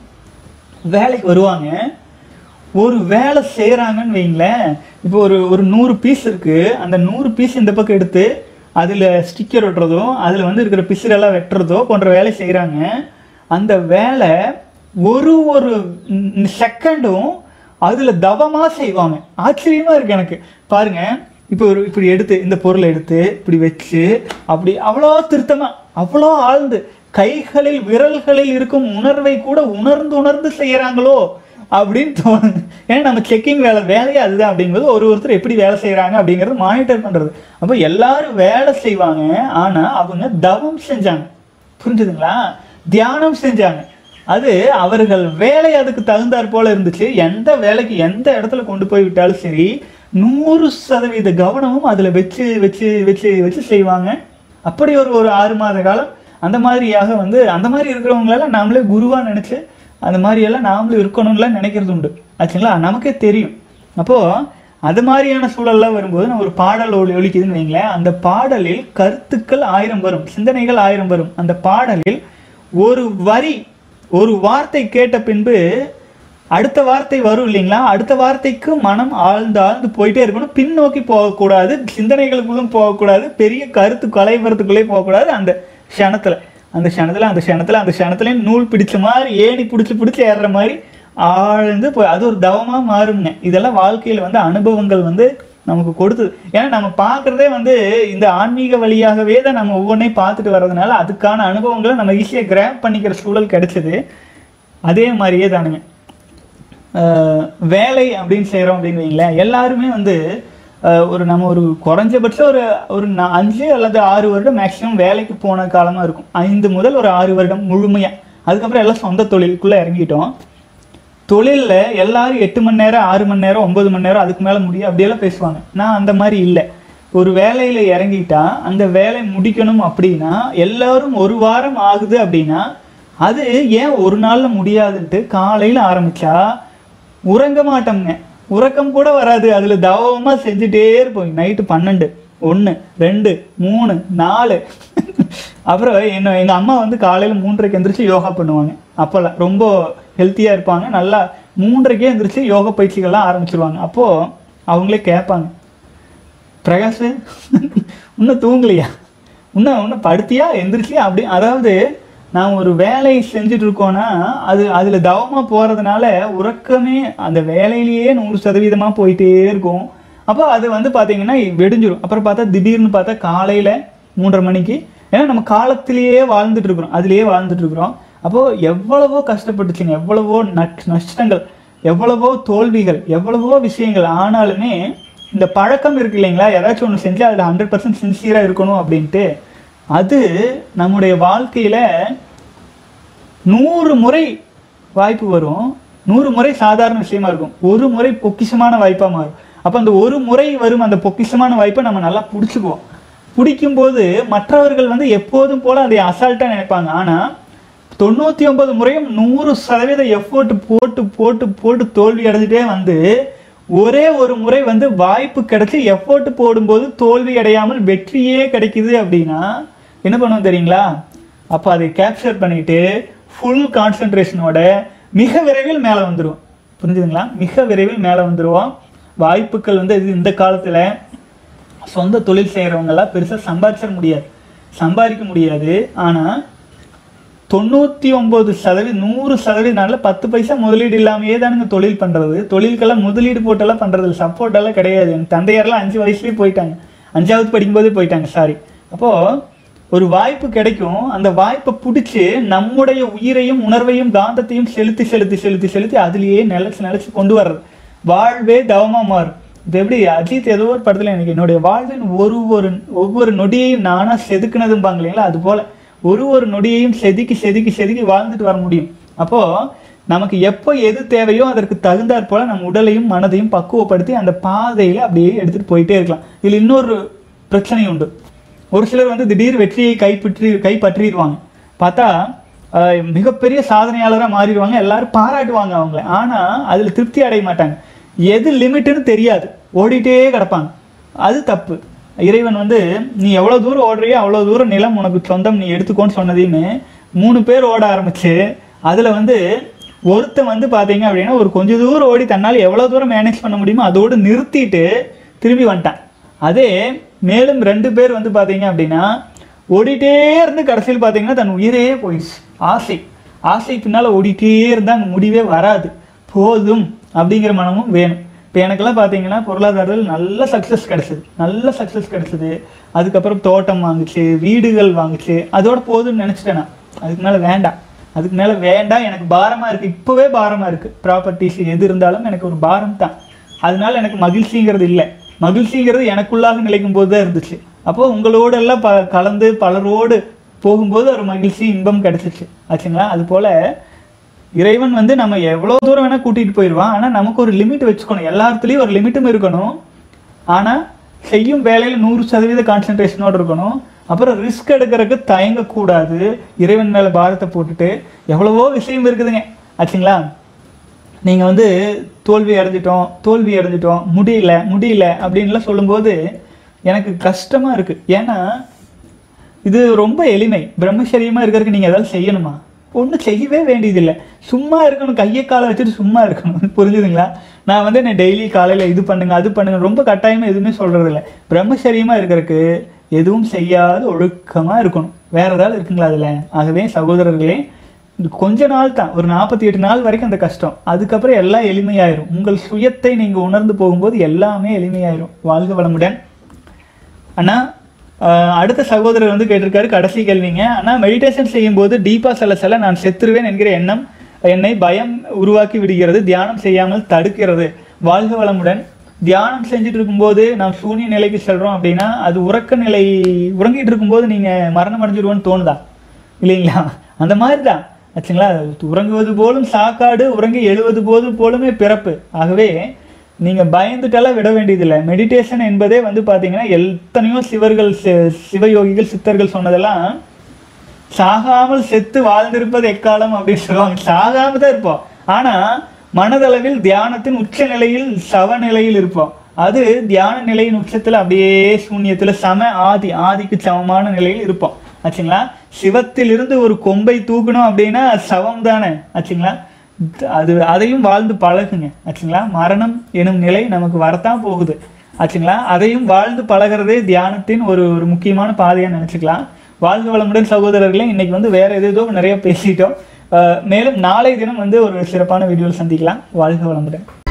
வேலைக்கு வருவாங்க ஒரு வேலை செய்கிறாங்கன்னு வைங்களேன் இப்போ ஒரு ஒரு நூறு பீஸ் இருக்கு அந்த நூறு பீஸ் இந்த பக்கம் எடுத்து அதில் ஸ்டிக்கர் ஒட்டுறதோ அதில் வந்து இருக்கிற பிசுறெல்லாம் வெட்டுறதோ போன்ற வேலை செய்கிறாங்க அந்த வேலை ஒரு ஒரு செகண்டும் அதில் தவமாக செய்வாங்க ஆச்சரியமாக இருக்கு எனக்கு பாருங்க இப்போ ஒரு இப்படி எடுத்து இந்த பொருளை எடுத்து இப்படி வச்சு அப்படி அவ்வளோ திருத்தமாக அவ்வளோ ஆழ்ந்து கைகளில் விரல்களில் இருக்கும் உணர்வை கூட உணர்ந்து உணர்ந்து செய்கிறாங்களோ அப்படின்னு தோணுது ஏன்னா நம்ம செக்கிங் வேலை வேலையே அதுதான் அப்படிங்கும்போது ஒரு ஒருத்தர் எப்படி வேலை செய்கிறாங்க அப்படிங்கிறது மானிட்டர் பண்ணுறது அப்போ எல்லாரும் வேலை செய்வாங்க ஆனால் அவங்க தவம் செஞ்சாங்க புரிஞ்சுதுங்களா தியானம் செஞ்சாங்க அது அவர்கள் வேலை அதுக்கு தகுந்தாற் போல இருந்துச்சு எந்த வேலைக்கு எந்த இடத்துல கொண்டு போய் விட்டாலும் சரி நூறு சதவீத கவனமும் அதில் வச்சு வச்சு வச்சு வச்சு செய்வாங்க அப்படி ஒரு ஒரு ஆறு மாத காலம் அந்த மாதிரியாக வந்து அந்த மாதிரி இருக்கிறவங்களெல்லாம் நாமளே குருவாக நினச்சி அந்த மாதிரியெல்லாம் நாமளும் இருக்கணும்லாம் நினைக்கிறது உண்டு ஆச்சுங்களா நமக்கே தெரியும் அப்போது அது மாதிரியான சூழல்லாம் வரும்போது நம்ம ஒரு பாடல் ஒளி ஒலிக்குதுன்னு வைங்களேன் அந்த பாடலில் கருத்துக்கள் ஆயிரம் வரும் சிந்தனைகள் ஆயிரம் வரும் அந்த பாடலில் ஒரு வரி ஒரு வார்த்தை கேட்ட பின்பு அடுத்த வார்த்தை வரும் இல்லைங்களா அடுத்த வார்த்தைக்கு மனம் ஆழ்ந்து ஆழ்ந்து போயிட்டே இருக்கணும் பின்னோக்கி போகக்கூடாது சிந்தனைகளுக்குள்ளும் போகக்கூடாது பெரிய கருத்து கலைவரத்துக்குள்ளே போகக்கூடாது அந்த க்ஷணத்துல அந்த க்ஷணத்துல அந்த க்ஷணத்துல அந்த க்ஷணத்துல நூல் பிடிச்ச மாதிரி ஏணி பிடிச்சி பிடிச்சி ஏறுற மாதிரி ஆழ்ந்து போய் அது ஒரு தவமா மாறுங்க இதெல்லாம் வாழ்க்கையில வந்து அனுபவங்கள் வந்து நமக்கு கொடுத்தது ஏன்னா நம்ம பார்க்குறதே வந்து இந்த ஆன்மீக வழியாகவே தான் நம்ம ஒவ்வொன்றையும் பார்த்துட்டு வர்றதுனால அதுக்கான அனுபவங்களை நம்ம ஈஸியாக கிராப் பண்ணிக்கிற சூழல் கிடைச்சது அதே மாதிரியே தானுங்க ஆஹ் வேலை அப்படின்னு செய்கிறோம் அப்படின்னு வைங்களேன் எல்லாருமே வந்து ஆஹ் ஒரு நம்ம ஒரு குறைஞ்சபட்சம் ஒரு ஒரு நா- அஞ்சு அல்லது ஆறு வருடம் மேக்ஸிமம் வேலைக்கு போன காலமாக இருக்கும் ஐந்து முதல் ஒரு ஆறு வருடம் முழுமையாக அதுக்கப்புறம் எல்லாம் சொந்த தொழிலுக்குள்ளே இறங்கிட்டோம் தொழிலில் எல்லாரும் எட்டு மணி நேரம் ஆறு மணி நேரம் ஒன்பது மணி நேரம் அதுக்கு மேலே முடியும் அப்படியெல்லாம் பேசுவாங்க நான் அந்த மாதிரி இல்லை ஒரு வேலையில் இறங்கிட்டா அந்த வேலை முடிக்கணும் அப்படின்னா எல்லாரும் ஒரு வாரம் ஆகுது அப்படின்னா அது ஏன் ஒரு நாளில் முடியாதுன்ட்டு காலையில் ஆரம்பிச்சா உறங்க மாட்டோம்ங்க உறக்கம் கூட வராது அதில் தவமாக செஞ்சுட்டே இருப்போம் நைட்டு பன்னெண்டு ஒன்று ரெண்டு மூணு நாலு அப்புறம் என்ன எங்கள் அம்மா வந்து காலையில் மூன்றரைக்கு எந்திரிச்சு யோகா பண்ணுவாங்க அப்போல்லாம் ரொம்ப ஹெல்த்தியாக இருப்பாங்க நல்லா மூன்றரைக்கே எந்திரிச்சு யோகா பயிற்சிகள்லாம் ஆரம்பிச்சிருவாங்க அப்போது அவங்களே கேட்பாங்க பிரகாஷ் இன்னும் தூங்கலையா இன்னும் இன்னும் படுத்தியா எந்திரிச்சியா அப்படி அதாவது நான் ஒரு வேலை செஞ்சுட்டு இருக்கோன்னா அது அதில் தவமாக போகிறதுனால உறக்கமே அந்த வேலையிலேயே நூறு சதவீதமாக போயிட்டே இருக்கும் அப்போ அது வந்து பார்த்தீங்கன்னா வெடிஞ்சிரும் அப்புறம் பார்த்தா திடீர்னு பார்த்தா காலையில் மூன்றரை மணிக்கு ஏன்னா நம்ம காலத்திலேயே வாழ்ந்துட்டு இருக்கிறோம் அதுலேயே வாழ்ந்துட்டு இருக்கிறோம் அப்போது எவ்வளவோ கஷ்டப்பட்டுச்சுங்க எவ்வளவோ நட் நஷ்டங்கள் எவ்வளவோ தோல்விகள் எவ்வளவோ விஷயங்கள் ஆனாலுமே இந்த பழக்கம் இருக்கு இல்லைங்களா ஏதாச்சும் ஒன்று செஞ்சு அதில் ஹண்ட்ரட் பர்சன்ட் சின்சியராக இருக்கணும் அப்படின்ட்டு அது நம்முடைய வாழ்க்கையில் நூறு முறை வாய்ப்பு வரும் நூறு முறை சாதாரண விஷயமா இருக்கும் ஒரு முறை பொக்கிஷமான வாய்ப்பாக மாறும் அப்போ அந்த ஒரு முறை வரும் அந்த பொக்கிஷமான வாய்ப்பை நம்ம நல்லா பிடிச்சிக்குவோம் பிடிக்கும்போது மற்றவர்கள் வந்து எப்போதும் போல அதை அசால்ட்டாக நினைப்பாங்க ஆனால் தொண்ணூற்றி ஒன்பது முறையும் நூறு சதவீத எஃபோர்ட் போட்டு போட்டு போட்டு தோல்வி அடைஞ்சிட்டே வந்து ஒரே ஒரு முறை வந்து வாய்ப்பு கிடைச்சி எஃபோர்ட் போடும்போது தோல்வி அடையாமல் வெற்றியே கிடைக்குது அப்படின்னா என்ன பண்ணுவோம் தெரியுங்களா அப்போ அதை கேப்சர் பண்ணிட்டு ஃபுல் கான்சென்ட்ரேஷனோட மிக விரைவில் மேலே வந்துடும் புரிஞ்சுதுங்களா மிக விரைவில் மேலே வந்துடுவோம் வாய்ப்புகள் வந்து இது இந்த காலத்தில் சொந்த தொழில் செய்கிறவங்கெல்லாம் பெருசாக சம்பாதிச்சிட முடியாது சம்பாதிக்க முடியாது ஆனால் தொண்ணூற்றி ஒம்பது சதவீதம் நூறு சதவீதம் நல்ல பத்து பைசா முதலீடு இல்லாமையே தானுங்க தொழில் பண்ணுறது தொழிலுக்கெல்லாம் முதலீடு போட்டெல்லாம் பண்ணுறது சப்போர்ட் எல்லாம் கிடையாது என் தந்தையாரெல்லாம் அஞ்சு வயசுலேயே போயிட்டாங்க அஞ்சாவது படிக்கும்போதே போயிட்டாங்க சாரி அப்போது ஒரு வாய்ப்பு கிடைக்கும் அந்த வாய்ப்பை பிடிச்சி நம்முடைய உயிரையும் உணர்வையும் காந்தத்தையும் செலுத்தி செலுத்தி செலுத்தி செலுத்தி அதுலேயே நிலச்சி நிலச்சி கொண்டு வர்றது வாழ்வே தவமாக மாறும் இது எப்படி அஜித் ஏதோ ஒரு படத்தில் எனக்கு என்னுடைய வாழ்வின் ஒரு ஒரு ஒவ்வொரு நொடியையும் நானாக செதுக்குனதும்பாங்க இல்லைங்களா அது போல ஒரு ஒரு நொடியையும் செதுக்கி செதுக்கி செதுக்கி வாழ்ந்துட்டு வர முடியும் அப்போது நமக்கு எப்போ எது தேவையோ அதற்கு தகுந்தாற் போல நம்ம உடலையும் மனதையும் பக்குவப்படுத்தி அந்த பாதையில் அப்படியே எடுத்துகிட்டு போயிட்டே இருக்கலாம் இதில் இன்னொரு பிரச்சனை உண்டு ஒரு சிலர் வந்து திடீர் வெற்றியை கைப்பற்றி கைப்பற்றிடுவாங்க பார்த்தா ஆஹ், மிகப்பெரிய சாதனையாளராக மாறிடுவாங்க எல்லாரும் பாராட்டுவாங்க அவங்கள ஆனால் அதில் திருப்தி அடைய மாட்டாங்க எது லிமிட்டுன்னு தெரியாது ஓடிட்டே கிடப்பாங்க அது தப்பு இறைவன் வந்து நீ எவ்வளோ தூரம் ஓடுறியோ அவ்வளோ தூரம் நிலம் உனக்கு சொந்தம் நீ எடுத்துக்கோன்னு சொன்னதையுமே மூணு பேர் ஓட ஆரம்பிச்சு அதில் வந்து ஒருத்தன் வந்து பார்த்தீங்க அப்படின்னா ஒரு கொஞ்ச தூரம் ஓடி தன்னால் எவ்வளோ தூரம் மேனேஜ் பண்ண முடியுமோ அதோடு நிறுத்திட்டு திரும்பி வந்துட்டான் அதே மேலும் ரெண்டு பேர் வந்து பார்த்தீங்க அப்படின்னா ஓடிட்டே இருந்து கடைசியில் பார்த்தீங்கன்னா தன் உயிரே போயிடுச்சு ஆசை ஆசை பின்னால் ஓடிட்டே இருந்தால் அங்கே முடிவே வராது போதும் அப்படிங்கிற மனமும் வேணும் இப்போ எனக்கெல்லாம் பார்த்தீங்கன்னா பொருளாதாரத்தில் நல்ல சக்ஸஸ் கிடச்சிது நல்ல சக்ஸஸ் கிடச்சிது அதுக்கப்புறம் தோட்டம் வாங்குச்சு வீடுகள் வாங்குச்சு அதோட போதும்னு நினச்சிட்டேன் நான் அதுக்கு மேலே வேண்டாம் அதுக்கு மேலே வேண்டாம் எனக்கு பாரமாக இருக்குது இப்போவே பாரமாக இருக்குது ப்ராப்பர்ட்டிஸ் எது இருந்தாலும் எனக்கு ஒரு பாரம் தான் அதனால எனக்கு மகிழ்ச்சிங்கிறது இல்லை மகிழ்ச்சிங்கிறது எனக்குள்ளாக நிலைக்கும் போது தான் இருந்துச்சு அப்போ உங்களோட எல்லாம் ப கலந்து பலரோடு போகும்போது ஒரு மகிழ்ச்சி இன்பம் கிடைச்சிச்சு ஆச்சுங்களா அது போல இறைவன் வந்து நம்ம எவ்வளோ தூரம் வேணால் கூட்டிகிட்டு போயிடுவான் ஆனால் நமக்கு ஒரு லிமிட் வச்சுக்கணும் எல்லாத்துலேயும் ஒரு லிமிட்டும் இருக்கணும் ஆனால் செய்யும் வேலையில் நூறு சதவீத கான்சென்ட்ரேஷனோடு இருக்கணும் அப்புறம் ரிஸ்க் எடுக்கிறதுக்கு தயங்கக்கூடாது இறைவன் மேலே பாரத்தை போட்டுட்டு எவ்வளவோ விஷயம் இருக்குதுங்க ஆச்சுங்களா நீங்கள் வந்து தோல்வி அடைஞ்சிட்டோம் தோல்வி அடைஞ்சிட்டோம் முடியல முடியல அப்படின்லாம் சொல்லும்போது எனக்கு கஷ்டமாக இருக்குது ஏன்னா இது ரொம்ப எளிமை பிரம்மச்சரியமாக இருக்கிறதுக்கு நீங்கள் ஏதாவது செய்யணுமா ஒன்றும் செய்யவே வேண்டியதில்லை சும்மா இருக்கணும் கையை காலை வச்சுட்டு சும்மா இருக்கணும் புரிஞ்சுதுங்களா நான் வந்து என்ன டெய்லி காலையில் இது பண்ணுங்க அது பண்ணுங்க ரொம்ப கட்டாயமாக எதுவுமே சொல்கிறது இல்லை பிரம்மச்சரியமாக இருக்கிறதுக்கு எதுவும் செய்யாத ஒழுக்கமாக இருக்கணும் வேற ஏதாவது இருக்குங்களா அதில் ஆகவே சகோதரர்களே இது கொஞ்ச நாள் தான் ஒரு நாற்பத்தி எட்டு நாள் வரைக்கும் அந்த கஷ்டம் அதுக்கப்புறம் எல்லாம் எளிமையாயிரும் உங்கள் சுயத்தை நீங்கள் உணர்ந்து போகும்போது எல்லாமே எளிமையாயிரும் வாழ்க வளமுடன் அண்ணா ஆஹ் அடுத்த சகோதரர் வந்து கேட்டிருக்காரு கடைசி கேள்விங்க அண்ணா மெடிடேஷன் செய்யும்போது டீப்பா செல்ல செல்ல நான் செத்துருவேன் என்கிற எண்ணம் என்னை பயம் உருவாக்கி விடுகிறது தியானம் செய்யாமல் தடுக்கிறது வாழ்க வளமுடன் தியானம் செஞ்சுட்டு இருக்கும்போது நாம் சூனிய நிலைக்கு செல்றோம் அப்படின்னா அது உறக்க நிலை உறங்கிட்டு இருக்கும்போது நீங்க மரணம் அடைஞ்சிருவோன்னு தோணுதா இல்லைங்களா அந்த மாதிரி தான் ஆச்சுங்களா உறங்குவது போலும் சாக்காடு உறங்கி எழுவது போது போலுமே பிறப்பு ஆகவே நீங்கள் பயந்துட்டெல்லாம் விட வேண்டியதில்லை மெடிடேஷன் என்பதே வந்து பார்த்தீங்கன்னா எத்தனையோ சிவர்கள் சி- சிவயோகிகள் சித்தர்கள் சொன்னதெல்லாம் சாகாமல் செத்து வாழ்ந்திருப்பது எக்காலம் அப்படின்னு சொல்லுவாங்க சாகாம தான் இருப்போம் ஆனா மனதளவில் தியானத்தின் உச்ச நிலையில் சவ நிலையில் இருப்போம் அது தியான நிலையின் உச்சத்துல அப்படியே சூன்யத்துல சம ஆதி ஆதிக்கு சமமான நிலையில் இருப்போம் ஆச்சுங்களா சிவத்திலிருந்து ஒரு கொம்பை தூக்கணும் அப்படின்னா அது சவம் தானே ஆச்சுங்களா அது அதையும் வாழ்ந்து பழகுங்க ஆச்சுங்களா மரணம் எனும் நிலை நமக்கு வரத்தான் போகுது ஆச்சுங்களா அதையும் வாழ்ந்து பழகுறதே தியானத்தின் ஒரு ஒரு முக்கியமான பாதையாக நினச்சிக்கலாம் வாழ்க வளமுடன் சகோதரர்களே இன்னைக்கு வந்து வேற ஏதேதோ நிறைய பேசிட்டோம் அஹ் மேலும் நாளை தினம் வந்து ஒரு சிறப்பான வீடியோவில் சந்திக்கலாம் வாழ்க வளமுடன்